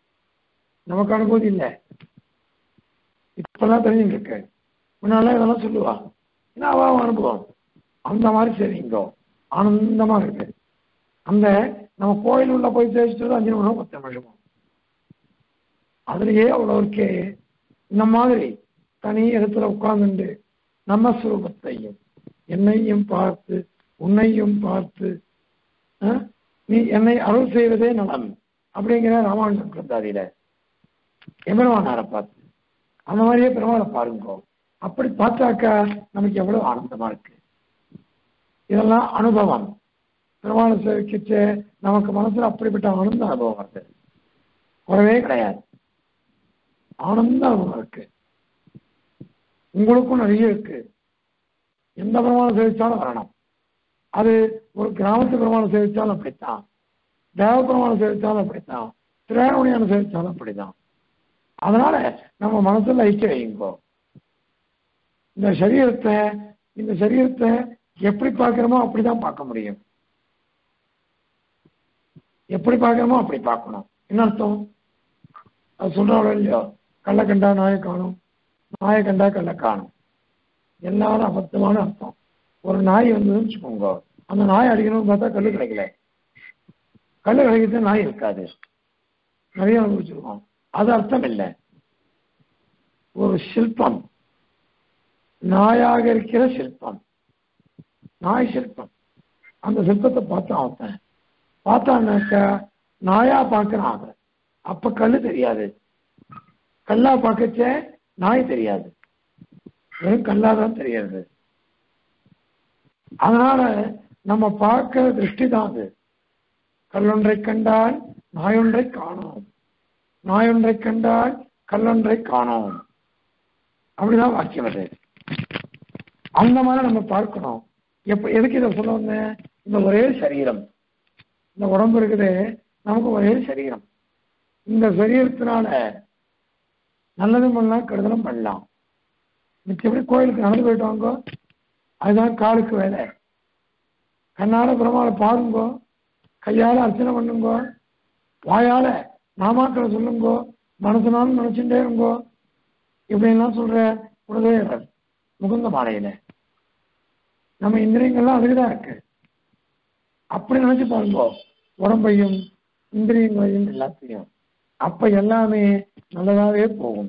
நமக்கு அனுபூதி இல்லை இப்பெல்லாம் தெரிஞ்சுட்டு இருக்கு முன்னால இதெல்லாம் சொல்லுவா ஏன்னா அவ அனுபவம் அந்த மாதிரி சரிங்கோ ஆனந்தமா இருக்கு அந்த நம்ம கோயில் உள்ள போய் தேய்ச்சிட்டு அஞ்சு நிமிஷம் பத்து நிமிஷம் அதுலயே அவ்வளோ இருக்கே இந்த மாதிரி தனி இடத்துல உட்கார்ந்துட்டு நம்ம சுரூபத்தையும் என்னையும் பார்த்து உன்னையும் பார்த்து அஹ், நீ என்னை அருள் செய்வதே நலம் அப்படிங்கிற ராமானுஜன் கிருந்தாதியில எம்பெருமானாரை பார்த்து அந்த மாதிரியே பெருமாளை பாருங்க அப்படி பார்த்தாக்கா நமக்கு எவ்வளவு ஆனந்தமா இருக்கு இதெல்லாம் அனுபவம் பெருமாளை சேவிக்கிச்சு நமக்கு மனசுல அப்படிப்பட்ட ஆனந்த அனுபவம் வருது குறவே கிடையாது ஆனந்த அனுபவம் இருக்கு உங்களுக்கும் நிறைய இருக்கு எந்த பெருமாளை சேவிச்சாலும் வரணும் அது ஒரு கிராமத்து பெருமாளை சேவிச்சாலும் அப்படித்தான் தேவ பெருமாளை சேவிச்சாலும் அப்படித்தான் திரையாவணியான சேவிச்சாலும் அப்படிதான் அதனால நம்ம மனசுல ஐக்கிய வைங்கோ இந்த சரீரத்தை இந்த சரீரத்தை எப்படி பார்க்கிறோமோ அப்படிதான் பார்க்க முடியும் எப்படி பார்க்கிறோமோ அப்படி பார்க்கணும் என்ன அர்த்தம் அது சொல்றாளோ இல்லையோ கள்ள கண்டா நாயை காணும் நாயை கண்டா கள்ள காணும் எல்லாரும் அபத்தமான அர்த்தம் ஒரு நாய் வந்ததுன்னு வச்சுக்கோங்க அந்த நாய் அடிக்கணும்னு பார்த்தா கல்லு கிடைக்கல கல்லு கிடைக்கிறது நாய் இருக்காது நிறைய அனுபவிச்சிருக்கோம் அது அர்த்தம் இல்லை ஒரு சிற்பம் நாயாக இருக்கிற சிற்பம் நாய் சிற்பம் அந்த சிற்பத்தை பார்த்தான் ஒருத்தன் பார்த்தான்னாக்கா நாயா பார்க்கறான் அவன் அப்ப கல்லு தெரியாது கல்லா பார்க்கச்சே நாய் தெரியாது வெறும் கல்லாதான் தெரியாது அதனால நம்ம பார்க்கிற திருஷ்டி தான் அது கல்லொன்றை கண்டால் நாயொன்றை காணோம் நாயொன்றை கண்டால் கல்லொன்றை காணோம் அப்படிதான் வாக்கியம் அது அந்த மாதிரி நம்ம பார்க்கணும் எப்ப எதுக்கு இதை சொல்ல வந்தேன் இந்த ஒரே சரீரம் இந்த உடம்பு இருக்குது நமக்கு ஒரே சரீரம் இந்த சரீரத்தினால நல்லதும் பண்ணலாம் கெடுதலும் பண்ணலாம் மிச்சபடி கோயிலுக்கு நடந்து போயிட்டு வாங்கோ அதுதான் காலுக்கு வேலை கண்ணால பிரமால பாருங்கோ கையால அர்ச்சனை பண்ணுங்கோ வாயால நாமாக்களை சொல்லுங்கோ மனசுனாலும் நினைச்சுட்டே இருங்கோ இப்படின்லாம் சொல்ற குலதேவர் முகுந்த மாலையில நம்ம இந்திரியங்கள்லாம் அதுக்குதான் இருக்கு அப்படி நினைச்சு பாருங்கோ உடம்பையும் இந்திரியங்களையும் எல்லாத்தையும் அப்ப எல்லாமே நல்லதாவே போகும்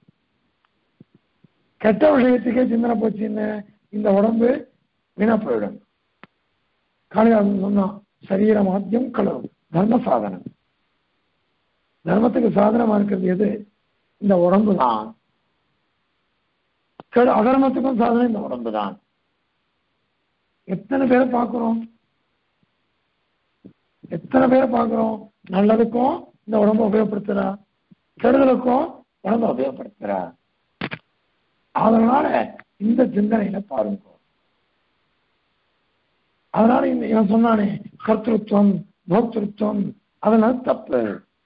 கெட்ட விஷயத்துக்கே சிந்தனை போச்சுன்னு இந்த உடம்பு வீணா போயிடும் காளிதாசன் சொன்னான் சரீர மாத்தியம் களவு தர்ம சாதனம் தர்மத்துக்கு சாதனமா இருக்கிறது எது இந்த உடம்பு தான் அதர்மத்துக்கும் சாதனம் இந்த உடம்பு தான் எத்தனை பேரை பார்க்கிறோம் எத்தனை பேரை பார்க்கிறோம் நல்லதுக்கும் இந்த உடம்பை உபயோகப்படுத்துறா கெடுதலுக்கும் உடம்பை உபயோகப்படுத்துறா அதனால இந்த சிந்தனையில பாருங்க அதனால இந்த இவன் சொன்னானே கர்த்திருவம் போக்திருத்தம் அதனால தப்பு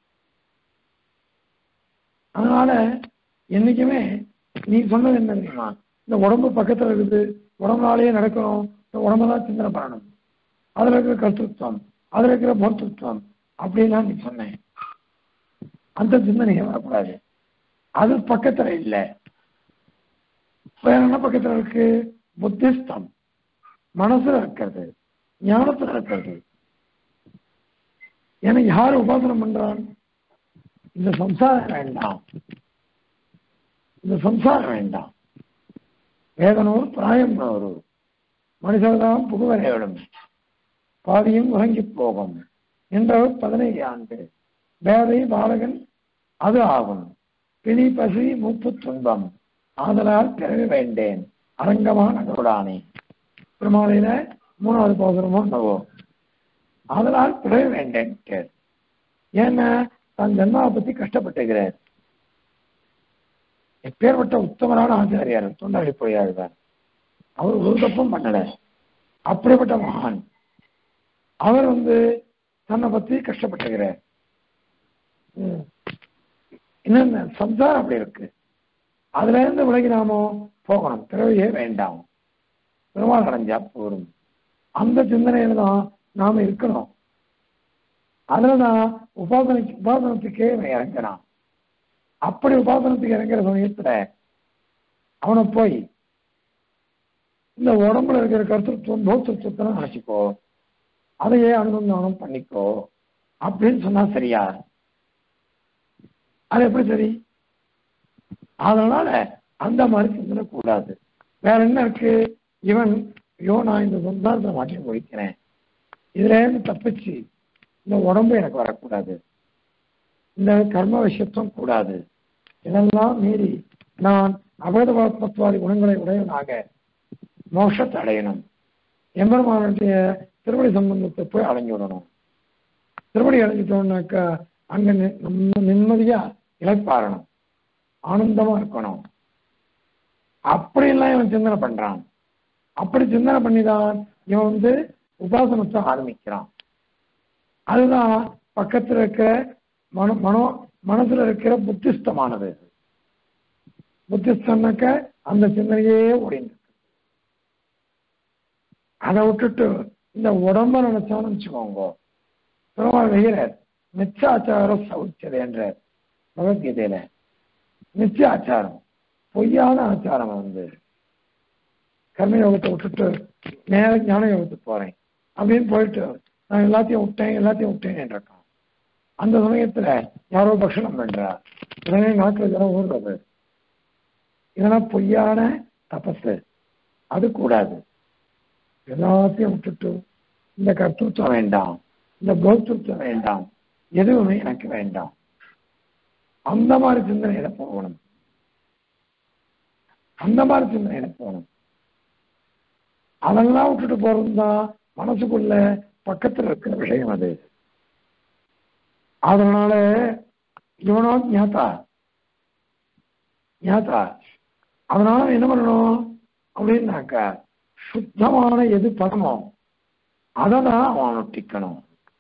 அதனால என்னைக்குமே நீ சொன்னது என்ன தெரியுமா இந்த உடம்பு பக்கத்துல இருக்குது உடம்புனாலேயே நடக்கணும் இந்த உடம்புதான் சிந்தனை பண்ணணும் அதுல இருக்கிற கர்த்திருவம் அதுல இருக்கிற போக்திருத்தம் அப்படின்லாம் நீ சொன்னேன் அந்த சிந்தனையை வரக்கூடாது அது பக்கத்துல இல்லை வேற என்ன பக்கத்துல இருக்கு புத்திஸ்தம் மனசுல இருக்கிறது ஞானத்துல இருக்கிறது எனக்கு யார் உபாசனம் பண்றான் இந்த சம்சாரம் வேண்டாம் இந்த சம்சாரம் வேண்டாம் வேதனூர் பிராயம்னூர் மனுஷர்தான் புகுவரையிடும் பாதியும் உறங்கி போகும் என்றவர் பதினைந்து ஆண்டு வேதை பாலகன் அது ஆகும் பிணி பசி மூப்பு துன்பம் ஆதலால் பிறவி வேண்டேன் அரங்கமான நகருடானே திருமாலையில மூணாவது போகிறோமோ நவோ அதனால் பிறவி வேண்டேன் ஏன்னா தன் ஜன்மாவை பத்தி கஷ்டப்பட்டுகிறார் எப்பேற்பட்ட உத்தமரான ஆச்சாரியார் தொண்டாளி பொய்யாழ்வார் அவர் ஒரு தப்பும் பண்ணல அப்படிப்பட்ட மகான் அவர் வந்து தன்னை பத்தி கஷ்டப்பட்டுகிறார் இன்னொன்னு சம்சாரம் அப்படி இருக்கு அதுல இருந்து விலகி நாமோ போகணும் பிறவையே வேண்டாம் பெருமாள் அடைஞ்சா போரும் அந்த சிந்தனையில தான் நாம இருக்கணும் அதுலதான் உபாசனைக்கு உபாசனத்துக்கே இறங்கினான் அப்படி உபாசனத்துக்கு இறங்குற சமயத்துல அவனை போய் இந்த உடம்புல இருக்கிற கருத்துவம் போத்தத்துவத்தை நினைச்சுக்கோ அதையே அனுசந்தானம் பண்ணிக்கோ அப்படின்னு சொன்னா சரியா அது எப்படி சரி அதனால அந்த மாதிரி சிந்தனை கூடாது வேற என்ன இருக்கு இவன் ஐயோ நான் இந்த சந்தானத்தை மாற்றி முடிக்கிறேன் இதுல இருந்து தப்பிச்சு இந்த உடம்பு எனக்கு வரக்கூடாது இந்த கர்ம விஷயத்தும் கூடாது இதெல்லாம் மீறி நான் அபகதபாத்மத்வாதி குணங்களை உடையவனாக மோட்சத்தை அடையணும் எம்பெருமானுடைய திருவடி சம்பந்தத்தை போய் அடைஞ்சு விடணும் திருவடி அடைஞ்சிட்டோம்னாக்கா அங்க நி- நம்ம நிம்மதியா இழைப்பாரணும் ஆனந்தமா இருக்கணும் அப்படியெல்லாம் இவன் சிந்தனை பண்றான் அப்படி சிந்தனை பண்ணிதான் இவன் வந்து உபாசனத்தை ஆரம்பிக்கிறான் அதுதான் பக்கத்துல இருக்கிற மனோ மனோ மனசுல இருக்கிற புத்திஸ்தமானது புத்திஸ்தம்னாக்க அந்த சிந்தனையே ஓடிந்து அதை விட்டுட்டு இந்த உடம்ப நினைச்சான்னு வச்சுக்கோங்க பெருமாள் வெய்கிறார் நிச்சாச்சார சௌச்சது என்ற பகவத்கீதையில நிச்சய ஆச்சாரம் பொய்யான ஆச்சாரம் வந்து கர்மயோகத்தை விட்டுட்டு நேர ஞான யோகத்துக்கு போறேன் அப்படின்னு போயிட்டு நான் எல்லாத்தையும் விட்டேன் எல்லாத்தையும் விட்டேன் இருக்கான் அந்த சமயத்துல யாரோ பக்ஷணம் பண்றா உடனே நாட்டுல ஜனம் ஊடுறது இதெல்லாம் பொய்யான தபசு அது கூடாது எல்லாத்தையும் விட்டுட்டு இந்த கர்த்தத்துவம் வேண்டாம் இந்த போக்திருத்தம் வேண்டாம் எதுவுமே எனக்கு வேண்டாம் அந்த மாதிரி சிந்தனையில போகணும் அந்த மாதிரி சிந்தனையில போகணும் அதெல்லாம் விட்டுட்டு போறதுதான் மனசுக்குள்ள பக்கத்துல இருக்கிற விஷயம் அது அதனால இவனோ ஞாத்தா ஞாத்தா அதனால அவன் என்ன பண்ணணும் அப்படின்னாக்கா சுத்தமான எது பரமோ அதை தான் அவன் அனுஷ்டிக்கணும்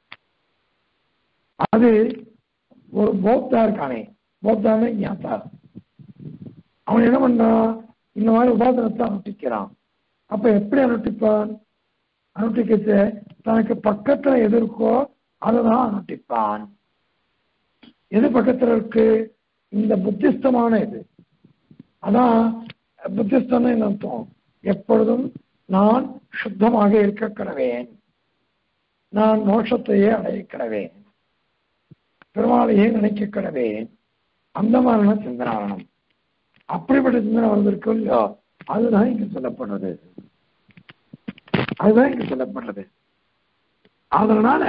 அது ஒரு போக்தா இருக்கானே போக்தானே ஞாத்தா அவன் என்ன பண்றான் இந்த மாதிரி உபாசனத்தை அனுஷ்டிக்கிறான் அப்ப எப்படி அனுஷ்டிப்பான் அனுஷ்டிக்கச்சு தனக்கு பக்கத்துல எது இருக்கோ அதை தான் அனுஷ்டிப்பான் எது பக்கத்துல இருக்கு இந்த புத்திஸ்தமான இது அதான் புத்திஸ்தம்னு என்ன அர்த்தம் எப்பொழுதும் நான் சுத்தமாக இருக்க கடவேன் நான் மோட்சத்தையே அடைய கடவேன் பெருமாளையே நினைக்க கடவேன் அந்த மாதிரியான சிந்தனை வரணும் அப்படிப்பட்ட சிந்தனை வந்திருக்கு இல்லையோ அதுதான் இங்க சொல்லப்படுறது அதுதான் இங்க சொல்லப்படுறது அதனால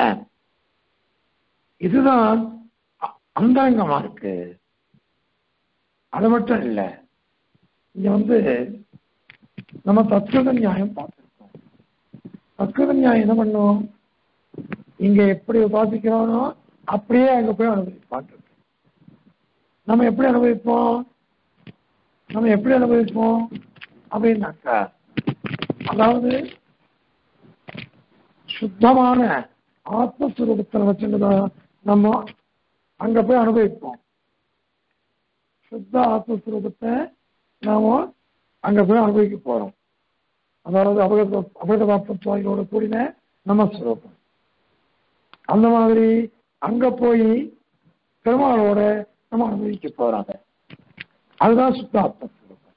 இதுதான் அ- அந்தரங்கமா இருக்கு அது மட்டும் இல்லை இங்க வந்து நம்ம தத்கிருத நியாயம் பார்த்திருக்கோம் தத்கிருத நியாயம் என்ன பண்ணும் இங்க எப்படி உபாசிக்கிறோனோ அப்படியே அங்க போய் அனுபவிப்பான் இருக்கு. நம்ம எப்படி அனுபவிப்போம் நம்ம எப்படி அனுபவிப்போம் அப்படின்னாக்கா அதாவது சுத்தமான ஆத்மஸ்வரூபத்தில் வச்சுட்டுதான் நம்ம அங்க போய் அனுபவிப்போம் சுத்த ஆத்மஸ்வரூபத்தை நாம அங்க போய் அனுபவிக்க போறோம் அதாவது அபகத அபகதபாத்மத்வாதிகளோட கூடின நம்ம ஸ்வரூபம் அந்த மாதிரி அங்க போய் பெருமாளோட நம்ம அனுபவிக்க போறாங்க அதுதான் சுத்த ஆத்மஸ்வரூபம்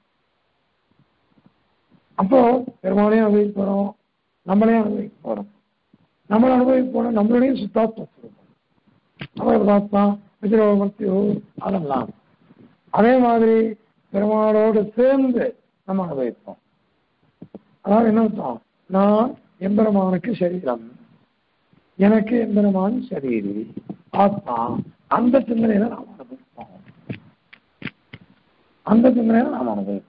அப்போ பெருமாளையும் அனுபவிக்க போறோம் நம்மளையும் அனுபவிக்க போறோம் நம்மளை அனுபவிக்க போறோம் நம்மளுடைய சுத்தாத்மஸ்வரூபம் அபகதபாத்மா விஜயமர்த்தியோ அதெல்லாம் அதே மாதிரி பெருமாளோடு சேர்ந்து நம்ம அனுபவிப்போம் அதாவது என்ன அர்த்தம் நான் எம்பெருமானுக்கு சரீரம் எனக்கு எம்பெருமான் சரீரி ஆத்மா அந்த சிந்தனையில நாம் அனுபவிப்போம் அந்த சிந்தனையில நாம் அனுபவிப்போம்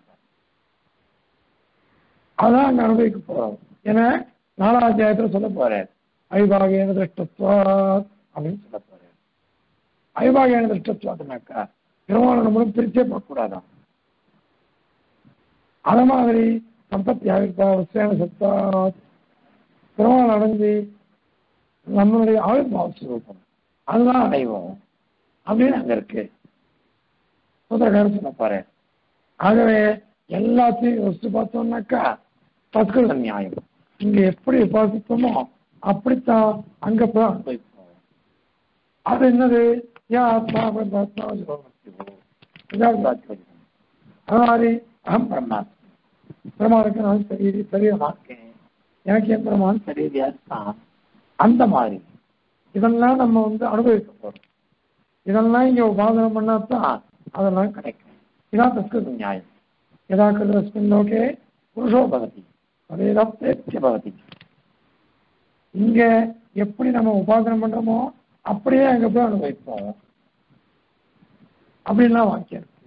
அதான் அங்க அனுபவிக்க போறோம் ஏன்னா நாலாம் அத்தியாயத்துல சொல்ல போறேன் ஐபாகியன திருஷ்டத்வா அப்படின்னு சொல்ல போறேன் ஐபாகியன திருஷ்டத்வாதுனாக்கா பெருமாளை நம்மளும் பிரிச்சே போடக்கூடாதான் அத மாதிரி சம்பத்தி ஆவிர்பா சேன சத்தா பெருமாள் அடைஞ்சு நம்மளுடைய ஆவிர்பாவ சுரூபம் அதுதான் அடைவோம் அப்படின்னு அங்க இருக்கு சுதரகாரம் சொல்ல பாரு ஆகவே எல்லாத்தையும் யோசிச்சு பார்த்தோம்னாக்கா தற்கொலை நியாயம் இங்க எப்படி உபாசித்தோமோ அப்படித்தான் அங்க போய் அனுபவிப்போம் அது என்னது ஏன் ஆத்மா ஆத்மா இதான் வாக்கியம் அது மாதிரி அகம் பிரம்மாஸ்மி பிரமாவுக்கு நான் சரீரி சரீரமா இருக்கேன் எனக்கு என் பிரமான் சரீரியா இருக்கான் அந்த மாதிரி இதெல்லாம் நம்ம வந்து அனுபவிக்க போறோம் இதெல்லாம் இங்க உபாதனம் பண்ணாதான் அதெல்லாம் கிடைக்கும் இதான் தஸ்கிருத நியாயம் யதா கிருதஸ்மின் லோகே புருஷோ பகதி அதேதான் பிரேத்திய பகதி இங்க எப்படி நம்ம உபாசனம் பண்றோமோ அப்படியே அங்க போய் அனுபவிப்போம் அப்படின்லாம் வாக்கியம் இருக்கு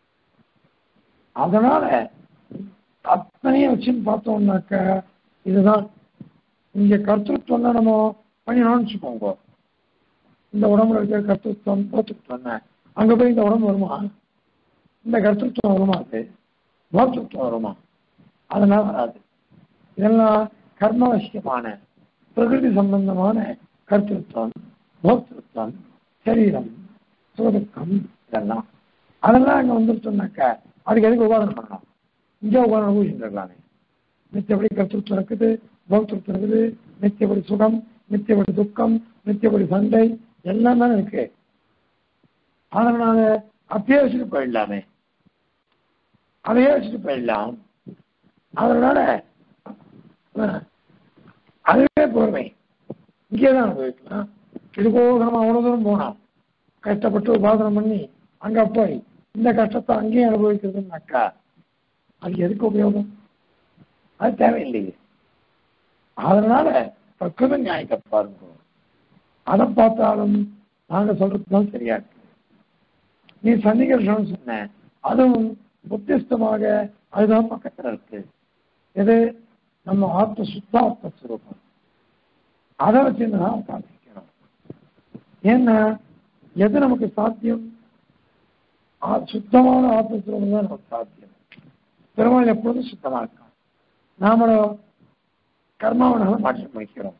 அதனால அத்தனையும் வச்சுன்னு பார்த்தோம்னாக்க இதுதான் இங்க கர்த்தத்துவம் தான் நம்ம பண்ணினோம்னு வச்சுக்கோங்க இந்த உடம்புல இருக்கிற கர்த்தத்துவம் போத்துத்துவம் அங்க போய் இந்த உடம்பு வருமா இந்த கர்த்தத்துவம் வருமா அது போத்துத்துவம் வருமா அதனால வராது இதெல்லாம் கர்மவசியமான பிரகிருதி சம்பந்தமான கர்த்தத்துவம் போக்திருத்தம் சரீரம் சுகதுக்கம் இதெல்லாம் அதெல்லாம் அங்க வந்துருச்சோம்னாக்க அதுக்கு எதுக்கு உபாதனம் பண்ணணும் இங்கே உபாதனம் அனுபவிச்சுருக்கலாமே நித்தியபடி கர்த்தத்துவம் இருக்குது போக்திருத்தம் இருக்குது நித்தியபடி சுகம் நித்தியபடி துக்கம் நித்தியபடி சண்டை எல்லாம் தானே இருக்கு அதனால அப்படியே வச்சுட்டு போயிடலாமே அதையே வச்சுட்டு போயிடலாம் அதனால அஹ், அதுவே பொறுமை இங்கே தான் அனுபவிக்கலாம் இதுக்கோசரம் அவ்வளோ தூரம் போனோம் கஷ்டப்பட்டு உபாசனம் பண்ணி அங்க போய் இந்த கஷ்டத்தை அங்கேயும் அனுபவிக்கிறதுனாக்கா அது எதுக்கு உபயோகம் அது தேவையில்லையே அதனால பிரகிருத நியாயத்தை பாருங்க அதை பார்த்தாலும் நாங்க சொல்றது தான் சரியா இருக்கு நீ சன்னிகர்ஷம் சொன்ன அதுவும் புத்திஸ்தமாக அதுதான் பக்கத்துல இருக்கு எது நம்ம ஆத்ம சுத்தாத்ம சுரூபம் அதை வச்சு தான் உபாசிக்கிறோம் ஏன்னா எது நமக்கு சாத்தியம் ஆ- சுத்தமான ஆத்மஸ்வரூபம் தான் நமக்கு சாத்தியம் பெருமாள் எப்பொழுதும் சுத்தமா இருக்கான் நாமளும் கர்மாவனால மாற்றி முடிக்கிறோம்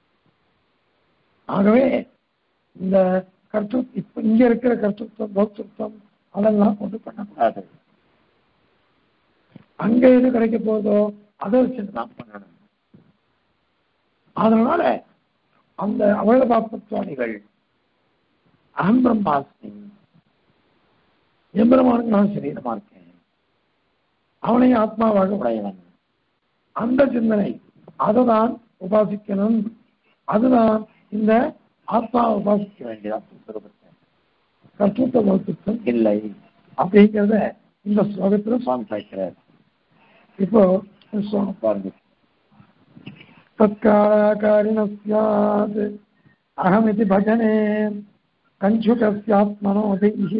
ஆகவே இந்த கர்த்து இப்ப இங்க இருக்கிற கர்த்தத்துவம் பௌத்தத்துவம் அதெல்லாம் கொண்டு பண்ணக்கூடாது அங்க எது கிடைக்க போதோ அதை வச்சு தான் பண்ணணும் அதனால அந்த அவயபாப்பத்வாதிகள் அகம் பிரம்மாஸ்மி எம்பெருமானுக்கு நான் சரீரமா இருக்கேன் அவனை ஆத்மாவாக உடையவன் அந்த சிந்தனை அதுதான் உபாசிக்கணும் அதுதான் இந்த ஆத்மா உபாசிக்க வேண்டிய ஆத்மஸ்வரூபத்தை கர்த்தத்துவ பௌத்தத்துவம் இல்லை அப்படிங்கிறத இந்த ஸ்லோகத்துல சுவாமி சாய்க்கிறார் இப்போ இந்த ஸ்லோகம் பாருங்க तत्कालाकारिण स्यात् अहमिति भजने कञ्चुकस्यात्मनोभिः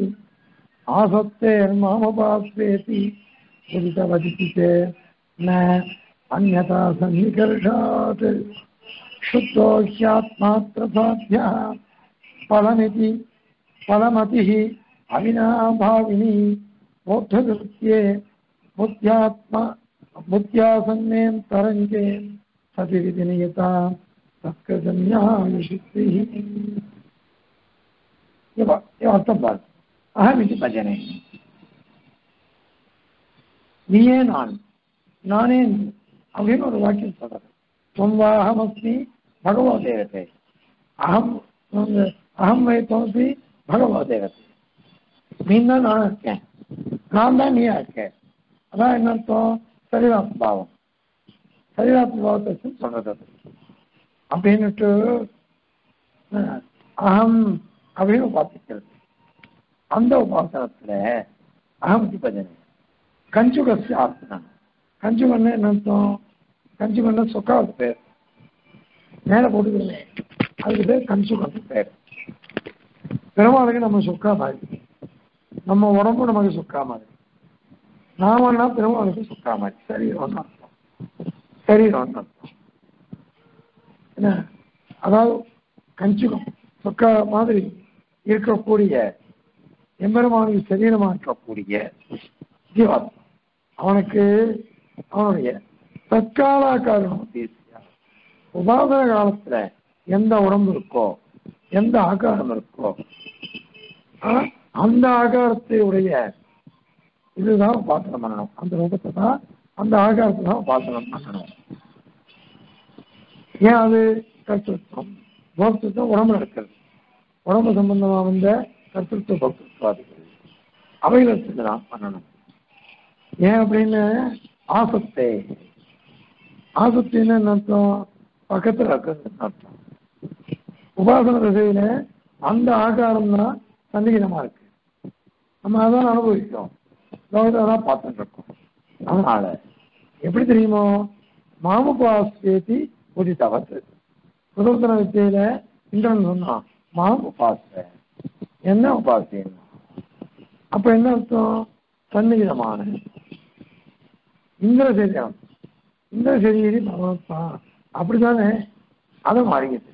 आसक्तेर्मामुपास्वेति उदितवदिति चेत् न अन्यथा सन्निकर्षात् शुद्धो ह्यात्मात्रसाध्यः फलमिति फलमतिः अविनाभाविनी बौद्धकृत्ये बुद्ध्यात्मा बुद्ध्यासन्नें तरङ्गे सति विनियता तत्कृतन्यायशुद्धिः इव इव अर्थं पार् अहमिति भजने நீயே நான் நானே நீ அப்படின்னு ஒரு வாக்கியம் சொல்றது தொம்பா அகமஸ்மி பகவோ தேவத்தை அகம் வந்து அகம் வை தோசி பகவோ தேவத்தை நீ தான் நான் இருக்கேன் நான் தான் நீயா இருக்கேன் அதான் என்ன அர்த்தம் சரீராத்ம பாவம் சரீராத்ம பாவத்தை வச்சு சொல்றது அது. அப்படின்னுட்டு அஹ், அகம் அப்படின்னு உபாசிக்கிறது அந்த உபாசனத்துல அகமதி பஜனை கஞ்சுகஸ்ய ஆத்மனா கஞ்சுகன்னு என்ன அர்த்தம் கஞ்சுகன்னு சொக்காவுக்கு பேர் மேலே போட்டுக்கிறேன் அதுக்கு பேர் கஞ்சுகன்னு பேர் பெருமாளுக்கு நம்ம சொக்கா மாதிரி நம்ம உடம்பு நமக்கு சொக்கா மாதிரி நாமன்னா பெருமாளுக்கு சொக்கா மாதிரி சரீரம்னு அர்த்தம் சரீரம்னு அர்த்தம் என்ன அதாவது கஞ்சுகம் சொக்கா மாதிரி இருக்கக்கூடிய எம்பெருமானுக்கு சரீரமா இருக்கக்கூடிய ஜீவாத்மா அவனுக்கு அவனுடைய தற்கால காரணம் தேசியா உபாதன காலத்துல எந்த உடம்பு இருக்கோ எந்த ஆகாரம் இருக்கோ ஆ, அந்த ஆகாரத்தை உடைய இதுதான் உபாசனம் பண்ணணும் அந்த ரூபத்தை தான் அந்த ஆகாரத்தை தான் உபாசனம் பண்ணணும் ஏன் அது கர்த்தத்துவம் போக்திருத்தம் உடம்புல இருக்கிறது உடம்பு சம்பந்தமா வந்த கர்த்தத்துவ பக்திருவாதிகள் அவைகளை செஞ்சுதான் பண்ணணும் ஏன் அப்படின்னு ஆசத்தை ஆசத்தின்னு என்ன அர்த்தம் பக்கத்துல இருக்கிறதுன்னு அர்த்தம் உபாசன திசையில அந்த ஆகாரம் தான் சன்னிகிதமா இருக்கு நம்ம அதான் அனுபவிக்கிறோம் லோகத்தை தான் பார்த்துட்டு இருக்கோம் அதனால எப்படி தெரியுமோ மாமுபாஸ்வேதி உதித்தவத்து சுதர்சன வித்தியில இந்திரன் சொன்னான் மாம் உபாச என்ன உபாசியம் அப்ப என்ன அர்த்தம் சன்னிகிதமான இந்திர சரீரம் இந்திர சரீரி பரமாத்மா அப்படித்தானே அதை மாறிக்கிட்டு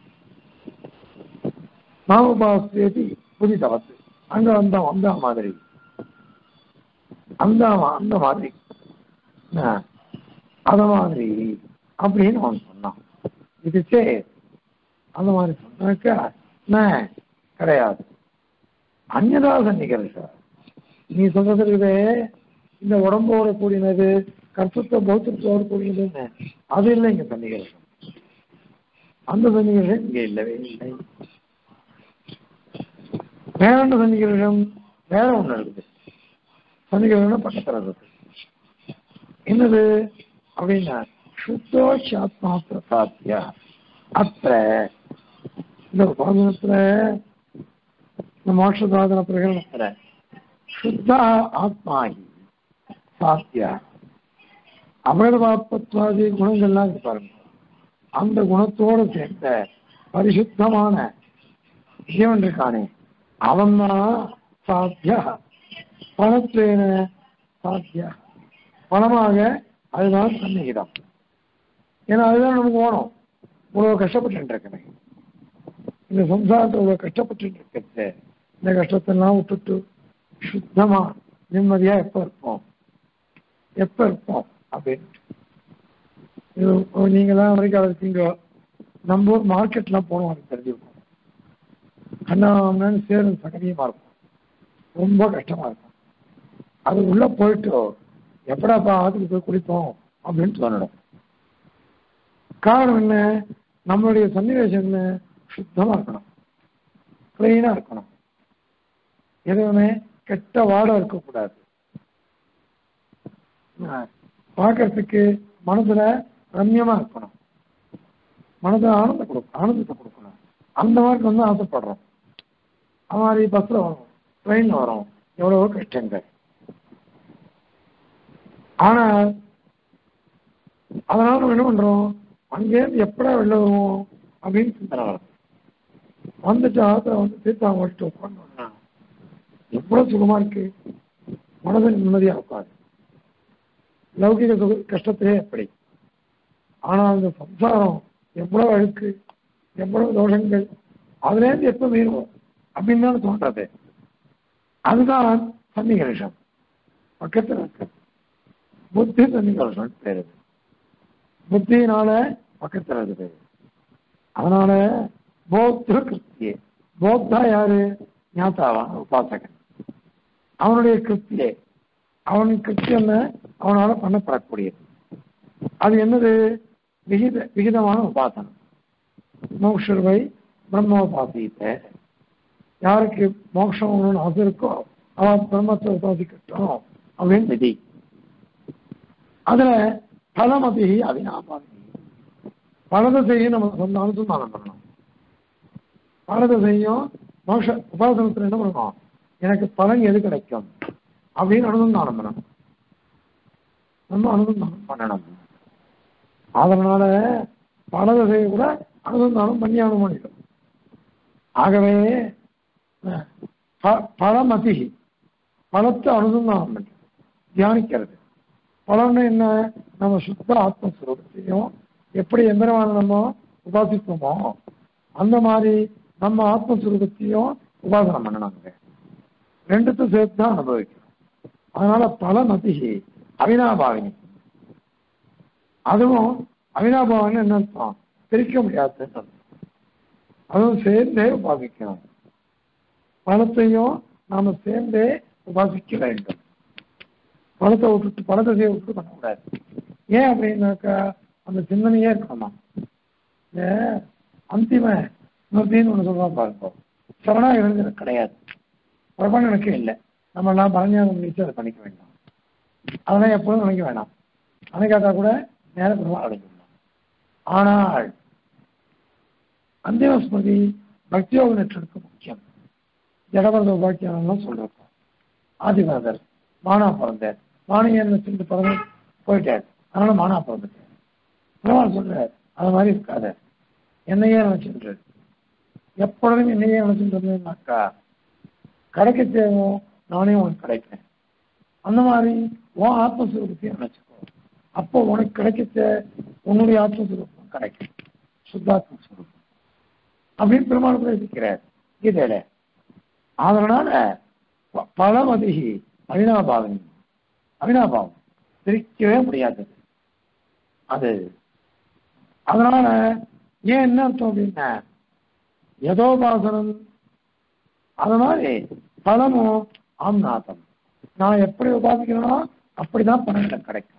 மாமுபாஸ்வேதி புதிதவத்து அங்க வந்தா வந்தா மாதிரி அந்த அந்த மாதிரி என்ன? அத மாதிரி அப்படின்னு அவன் சொன்னான் இது சே அந்த மாதிரி சொன்னாக்கா என்ன கிடையாது அந்நதா சன்னிகர்ஷ நீ சொல்றது இருக்குதே இந்த உடம்போட கூடினது கர்த்தத்துவ பௌத்தத்தோடு கூடினதுன்னு அது இல்லை இங்க சன்னிகர்ஷம் அந்த சன்னிகர்ஷம் இங்க இல்லவே இல்லை வேற என்ன சன்னிகர்ஷம் வேற ஒண்ணு இருக்குது சன்னிகர்ஷம் பக்கத்துல இருக்கு என்னது அப்படின்னா சுத்தோஷாத்மா பிரசாத்திய அத்த இந்த உபாதனத்துல இந்த மோட்ச சாதன பிரகரணத்துல சுத்த ஆத்மாகி சாத்திய அமிர்தாத்மத்வாதி குணங்கள்லாம் இருக்கு பாருங்க அந்த குணத்தோடு சேர்ந்த பரிசுத்தமான ஜீவன் இருக்கானே அவன் தான் சாத்திய பணத்தேன சாத்திய பணமாக அதுதான் சந்நிகிதம் ஏன்னா அதுதான் நமக்கு வேணும் இவ்வளவு கஷ்டப்பட்டு இருக்கேன் இந்த சம்சாரத்தை இவ்வளவு கஷ்டப்பட்டு இருக்கிறது இந்த கஷ்டத்தெல்லாம் விட்டுட்டு சுத்தமா நிம்மதியா எப்ப இருப்போம் எப்ப இருப்போம் அப்படின்ட்டு இது இப்போ நீங்களாம் அமெரிக்காவில் இருக்கீங்க நம்ம ஊர் மார்க்கெட்லாம் போனோம் எனக்கு தெரிஞ்சிருக்கும் கண்ணாமன்னு சேரும் சகதியமா இருக்கும் ரொம்ப கஷ்டமா இருக்கும் அது உள்ள போயிட்டு எப்படாப்பா ஆத்துக்கு போய் குளிப்போம் அப்படின்னு தோணிடும் காரணம் என்ன நம்மளுடைய சன்னிவேசம் என்ன சுத்தமா இருக்கணும் கிளீனா இருக்கணும் எதுவுமே கெட்ட வாடம் இருக்கக்கூடாது ஆஹ் பார்க்கறதுக்கு மனசுல ரம்யமா இருக்கணும் மனசுல ஆனந்தம் கொடுக்கும் ஆனந்தத்தை கொடுக்கணும் அந்த மாதிரி வந்து ஆசைப்படுறோம் அது மாதிரி பஸ்ல வரும் ட்ரெயின்ல வரும் எவ்வளவோ கஷ்டங்கள் ஆனா அதனால நம்ம என்ன பண்றோம் அங்கேருந்து எப்படா வெளில வருவோம் அப்படின்னு சிந்தனை வரும் வந்துட்டு ஆத்துல வந்து தீர்த்தம் ஓட்டிட்டு உட்காந்தோம்னா எவ்வளவு சுகமா இருக்கு மனது நிம்மதியா உட்காது லௌகிக சுக கஷ்டத்திலே எப்படி ஆனா அந்த சம்சாரம் எவ்வளவு அழுக்கு எவ்வளவு தோஷங்கள் அதுல இருந்து எப்ப மீறுவோம் அப்படின்னு தானே தோன்றது அதுதான் சன்னிகரிஷம் பக்கத்துல இருக்கு புத்தி சன்னிகரிஷம் பேரு புத்தியினால பக்கத்துல இருக்குது அதனால போக்திரு கிருத்தியே போக்தா யாரு ஞாத்தாவான் உபாசகன் அவனுடைய கிருத்தியே அவன் கிருத்தியம் அவனால பண்ணப்படக்கூடியது அது என்னது விகித விகிதமான உபாசனம் மோக்ஷர்வை பிரம்மோபாசித்த யாருக்கு மோட்சம் வேணும்னு ஆசை இருக்கோ அவன் பிரம்மத்தை உபாசிக்கட்டும் அப்படின்னு விதி அதுல பலமதி அவினாபாதி பலதை செய்ய நம்ம சொந்த அனுசந்தானம் பண்ணணும் பலதை செய்யும் மோஷ உபாசனத்தில் என்ன பண்ணணும் எனக்கு பலன் எது கிடைக்கும் அப்படின்னு அனுசந்தானம் பண்ணணும் நம்ம அனுசந்தானம் பண்ணணும் அதனால பலதை செய்ய கூட அனுசந்தானம் பண்ணி அனுமதிக்கும் ஆகவே ப- பலமதி பலத்தை அனுசந்தானம் பண்ணி தியானிக்கிறது பலன்னு என்ன நம்ம சுத்த ஆத்மஸ்வரூபத்தையும் எப்படி எந்திரமான நம்ம உபாசிப்போமோ அந்த மாதிரி நம்ம ஆத்மஸ்வரூபத்தையும் உபாசனம் பண்ணணுங்க ரெண்டுத்தையும் சேர்த்து தான் அனுபவிக்கணும் அதனால பல மதி அவினாபாவினி அதுவும் அவினாபாவன் என்ன அர்த்தம் பிரிக்க முடியாதுன்னு அர்த்தம் அதுவும் சேர்ந்தே உபாசிக்கணும் பணத்தையும் நாம சேர்ந்தே உபாசிக்க வேண்டும் பணத்தை விட்டுட்டு பணத்தை செய்ய விட்டுட்டு பண்ணக்கூடாது ஏன் அப்படின்னாக்கா அந்த சிந்தனையே இருக்கணுமா இந்த அந்திம ஸ்மிருதின்னு ஒன்று சொல்லுவா பாருங்க சரணாகிறது எனக்கு கிடையாது பிரபன் எனக்கு இல்லை நம்ம எல்லாம் பரஞ்சாதம் நினைச்சு அதை பண்ணிக்க வேண்டாம் அதெல்லாம் எப்பொழுதும் நினைக்க வேண்டாம் நினைக்காட்டா கூட நேர பெருமாள் அடைஞ்சிடலாம் ஆனால் அந்திம ஸ்மிருதி பக்தியோக நெற்றெடுக்க முக்கியம் ஜடபரத உபாக்கியம் சொல்றோம் ஆதிவாதர் மானா பிறந்தார் மானியன் சென்று பிறந்து போயிட்டார் அதனால மானா பிறந்துட்டார் பெருமாள் சொல்றார் அது மாதிரி இருக்காத என்னையே நினைச்சுட்டு எப்பொழுதும் என்னையே நினைச்சுட்டு இருந்தேன்னாக்கா கிடைக்க தேவும் நானே உனக்கு கிடைப்பேன் அந்த மாதிரி உன் ஆத்மஸ்வரூபத்தையும் நினைச்சுக்கோ அப்போ உனக்கு கிடைக்க உன்னுடைய ஆத்மஸ்வரூபம் கிடைக்கும் சுத்தாத்ம ஸ்வரூபம் அப்படின்னு பெருமாள் பிரசிக்கிறார் கீதையில அதனால ப- பலமதிகி அவினாபாவனி அவினாபாவம் பிரிக்கவே முடியாதது அது அதனால ஏன் என்ன அர்த்தம் அப்படின்னா யதோபாசனம் அது மாதிரி பலமும் ஆம்நாதம் நான் எப்படி உபாசிக்கிறேனோ அப்படிதான் பலன் எனக்கு கிடைக்கும்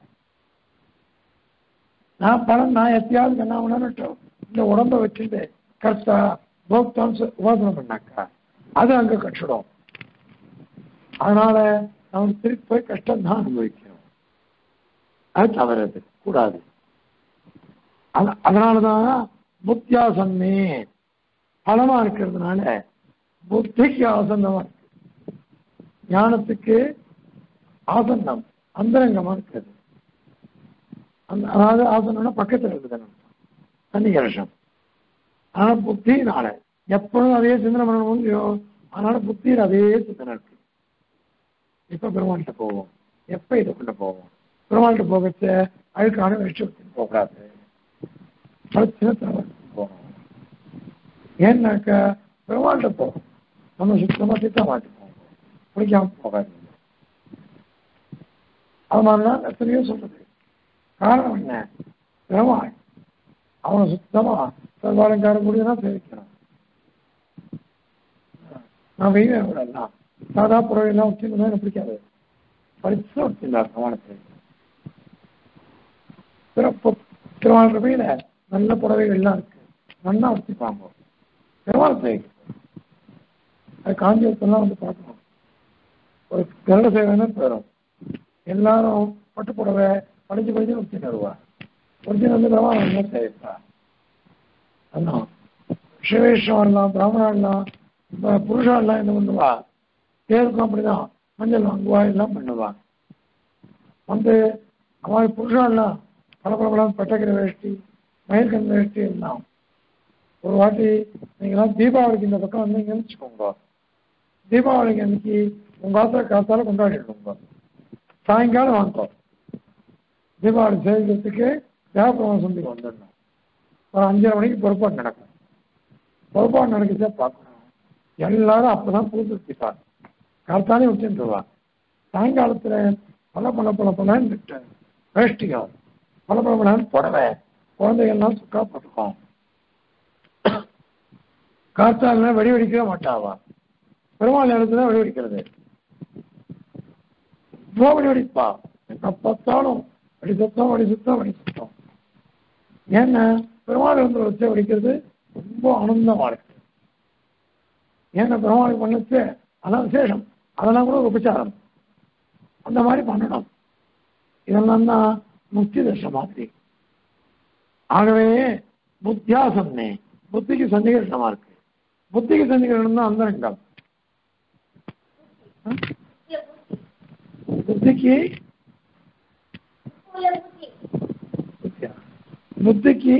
நான் பலன் நான் எப்பயாவது என்ன பண்ணணும் இந்த உடம்ப வச்சுட்டு கர்த்தா போக்தான் உபாசனம் பண்ணாக்கா அது அங்க கட்டிடும் அதனால நம்ம திருப்பி போய் கஷ்டம் தான் அனுபவிக்கிறோம் அது தவறது கூடாது அத- அதனாலதான் புத்தியாசன்னே பலமா இருக்கிறதுனால புத்திக்கு ஆசன்னமா இருக்கு ஞானத்துக்கு ஆசன்னம் அந்தரங்கமா இருக்கிறது அந்த அதாவது ஆசனம்னா பக்கத்துல இருக்குது தண்ணி கலசம் ஆனா புத்தினால எப்பொழுதும் அதே சிந்தனை பண்ண முடியும் அதனால புத்தியில் அதே சிந்தனை இருக்கு எப்ப பெருமாள்கிட்ட போவோம் எப்ப இதுக்குள்ள போவோம் பெருமாள்கிட்ட போகச்ச அழுக்கான விஷயத்துக்கு போகாது பிரச்சனை தவிர போகணும் ஏன்னாக்கா பெருமாள்கிட்ட போகும் நம்ம சுத்தமா திட்ட மாட்டோம் பிடிக்காம போகாது அது மாதிரிலாம் எத்தனையோ சொல்றது காரணம் என்ன பெருமாள் அவனை சுத்தமா சர்வாலங்காரம் கூடியதான் சேவிக்கிறான் நான் வெய்ய விடலாம் சாதா புறவையெல்லாம் வச்சுருந்தா எனக்கு பிடிக்காது பரிசு வச்சிருந்தார் கவனத்தை சிறப்பு திருவாளர் போயில நல்ல புடவைகள்லாம் இருக்கு நல்லா வச்சுப்பாங்க பெருமாள் சேவை அது காஞ்சிபுரத்தெல்லாம் வந்து பார்க்கணும் ஒரு கருட சேவைன்னு போயிடும் எல்லாரும் பட்டு புடவை படிச்சு படிச்சு வச்சுட்டு வருவா ஒரிஜினல் வந்து பெருமாள் நல்லா சேவிப்பா அதான் சிவேஸ்வரன்லாம் பிராமணன்லாம் ப- புருஷாலாம் என்ன பண்ணுவா பேருக்கும் அப்படிதான் மஞ்சள் வாங்குவா எல்லாம் பண்ணுவா வந்து அவன் புருஷாலாம் பளபளபளம் பட்டக்கிற வேஷ்டி மயில்கண் வேஷ்டி எல்லாம் ஒரு வாட்டி நீங்களாம் தீபாவளிக்கு இந்த பக்கம் வந்தீங்கன்னு வச்சுக்கோங்க தீபாவளிக்கு அன்னைக்கு உங்க ஆத்திர காத்தால கொண்டாடிடுவோங்க சாயங்காலம் வாங்கோ தீபாவளி சேவிக்கிறதுக்கு தேவப்பிரம சந்திக்கு வந்துடணும் ஒரு அஞ்சரை மணிக்கு பொறுப்பாடு நடக்கும் பொறுப்பாடு நடக்குச்சா பார்க்கணும் எல்லாரும் அப்பதான் புது வச்சுப்பார் காத்தாலே வச்சுருவா சாயங்காலத்துல பல பல பல பலன்னு வேஷ்டிகம் பல பல பலன்னு புடவை குழந்தைகள்லாம் சுக்கா போட்டுக்கும் காத்தால வெடி வெடிக்கவே மாட்டாவா பெருமாள் இடத்துல வெடி வெடிக்கிறது இவ்வளோ வெடி வெடிப்பா எப்ப பார்த்தாலும் வெடி சுத்தம் வெடி சுத்தம் வெடி சுத்தம் ஏன்னா பெருமாள் வந்து வச்சு வெடிக்கிறது ரொம்ப ஆனந்தமா இருக்கு ஏன்னா பெருமாளுக்கு பண்ணச்சு அதான் விசேஷம் அதெல்லாம் கூட ஒரு உபச்சாரம் அந்த மாதிரி பண்ணணும் இதெல்லாம் தான் முக்தி தர்ஷ மாதிரி ஆகவே புத்தியாசம்னே புத்திக்கு சந்திகரணமா இருக்கு புத்திக்கு சந்திகரணம் தான் அந்தரங்கம் புத்திக்கு புத்தியா? புத்திக்கு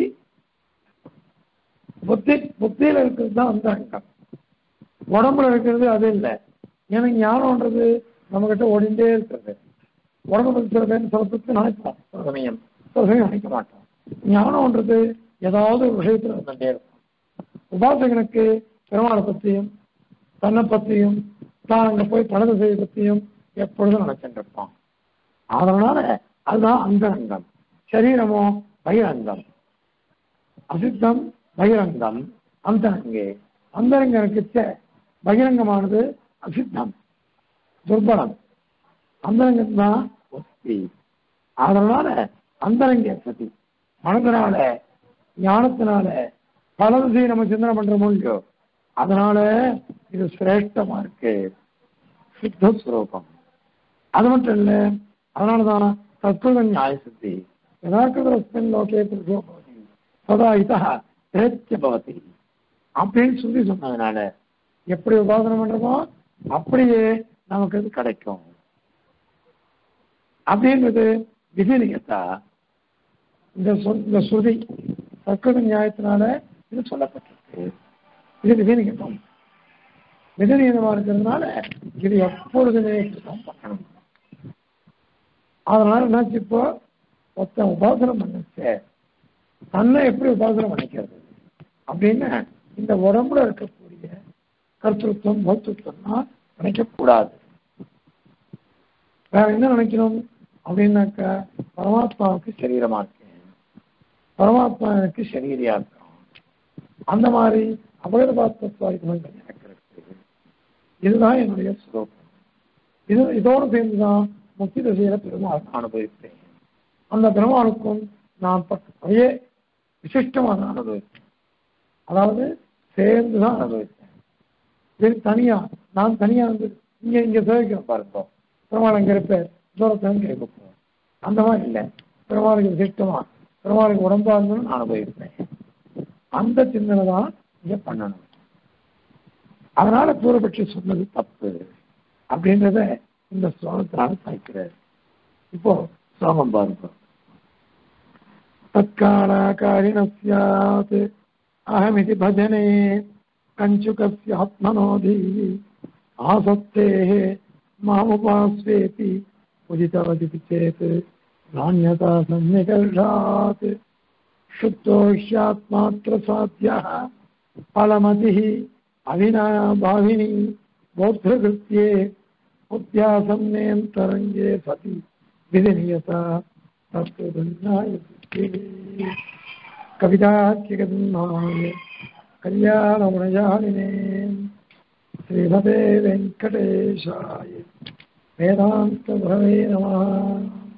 புத்தி புத்தியில இருக்கிறது தான் அந்தரங்கம் உடம்புல இருக்கிறது அது இல்லை ஏன்னா ஞானம்ன்றது நம்ம கிட்ட ஓடிண்டே இருக்கிறது உடம்பு பத்தி சில பேர் சில பத்தி நினைப்போம் சில சமயம் சில சமயம் நினைக்க மாட்டோம் ஞானம்ன்றது ஏதாவது ஒரு விஷயத்துல வந்துட்டே இருக்கும் உபாசகனுக்கு பெருமாளை பற்றியும் தன்னை பற்றியும் தான் அங்க போய் பணத செய்ய பற்றியும் எப்பொழுதும் நினைச்சுட்டு இருப்பான் அதனால அதுதான் அந்தரங்கம் சரீரமோ பகிரங்கம் அசித்தம் பகிரங்கம் அந்தரங்கே அந்தரங்கம் இருக்குச்ச பகிரங்கமானது அசித்தம் துர்பலம் அந்தரங்கம் தான் ஒத்தி அதனால அந்தரங்க சதி மனதினால ஞானத்தினால பல விஷயம் நம்ம சிந்தனை பண்றோமோ இல்லையோ அதனால இது சிரேஷ்டமா இருக்கு சித்தஸ்வரூபம் அது மட்டும் இல்ல அதனாலதான் தத்துவ நியாய சித்தி யதாக்கிருதஸ்மின் லோகே புருஷோ பவதி சதா இதா பிரேத்திய பவதி அப்படின்னு சொல்லி சொன்னதுனால எப்படி உபாசனை பண்றோமோ அப்படியே நமக்கு அது கிடைக்கும் அப்படின்றது விதிநிகத்தா இந்த சொல் இந்த ஸ்ருதி சர்க்கட நியாயத்தினால இது சொல்லப்பட்டிருக்கு இது விதிநிகத்தம் விதிநியதமா இருக்கிறதுனால இது எப்பொழுதுமே இப்படிதான் பண்ணணும் அதனால என்னாச்சு இப்போ ஒருத்தன் உபாசனம் பண்ணுச்சு தன்னை எப்படி உபாசனம் பண்ணிக்கிறது அப்படின்னு இந்த உடம்புல இருக்கக்கூடிய கர்த்தத்துவம் பௌத்தத்துவம்னா நினைக்கக்கூடாது வேற என்ன நினைக்கணும் அப்படின்னாக்கா பரமாத்மாவுக்கு சரீரமா இருக்கேன் பரமாத்மா எனக்கு சரீரியா இருக்கான் அந்த மாதிரி அபகதபாத்மத்வாதிகளும் எனக்கு இருக்கு இதுதான் என்னுடைய சுலோகம் இது இதோடு சேர்ந்துதான் முக்தி திசையில பெருமாள் அனுபவிப்பேன் அந்த பெருமாளுக்கும் நான் பட்ட அதே விசிஷ்டமான அனுபவிப்பேன் அதாவது சேர்ந்துதான் அனுபவிப்பேன் இது தனியா நான் தனியா வந்து இங்க இங்க சேவிக்கிறேன் பாருங்க பெருமாள் அங்க இருப்பேன் தூரத்துல கேட்கும் அந்த மாதிரி இல்லை பெருமாளுக்கு விசிஷ்டமா பெருமாளுக்கு உடம்பா இருந்தாலும் நான் அனுபவிப்பேன் அந்த சிந்தனை தான் இங்க பண்ணணும் அதனால பூர்வபட்சி சொன்னது தப்பு அப்படின்றத இந்த ஸ்லோகத்தினால சாய்க்கிறார் இப்போ ஸ்லோகம் பாருங்க தற்காலாகாரிண சியாத் அகமிதி பஜனே கஞ்சுகஸ்ய ஆத்மனோதி ஆசக்தேः மாமுபாஸ்வேति उदितवदिति चेत् नान्यता सन्निकर्षात् शुद्धो ह्यात्मात्रसाध्यः फलमतिः अविनाभाविनी बौद्धकृत्ये उद्यासन्नेऽन्तरङ्गे सति विधिनियता तत्त्वदन्नाय कविताख्यगन्नाय कल्याणगुणजालिने श्रीमते वेङ्कटेशाय वेदान्तभवे नमः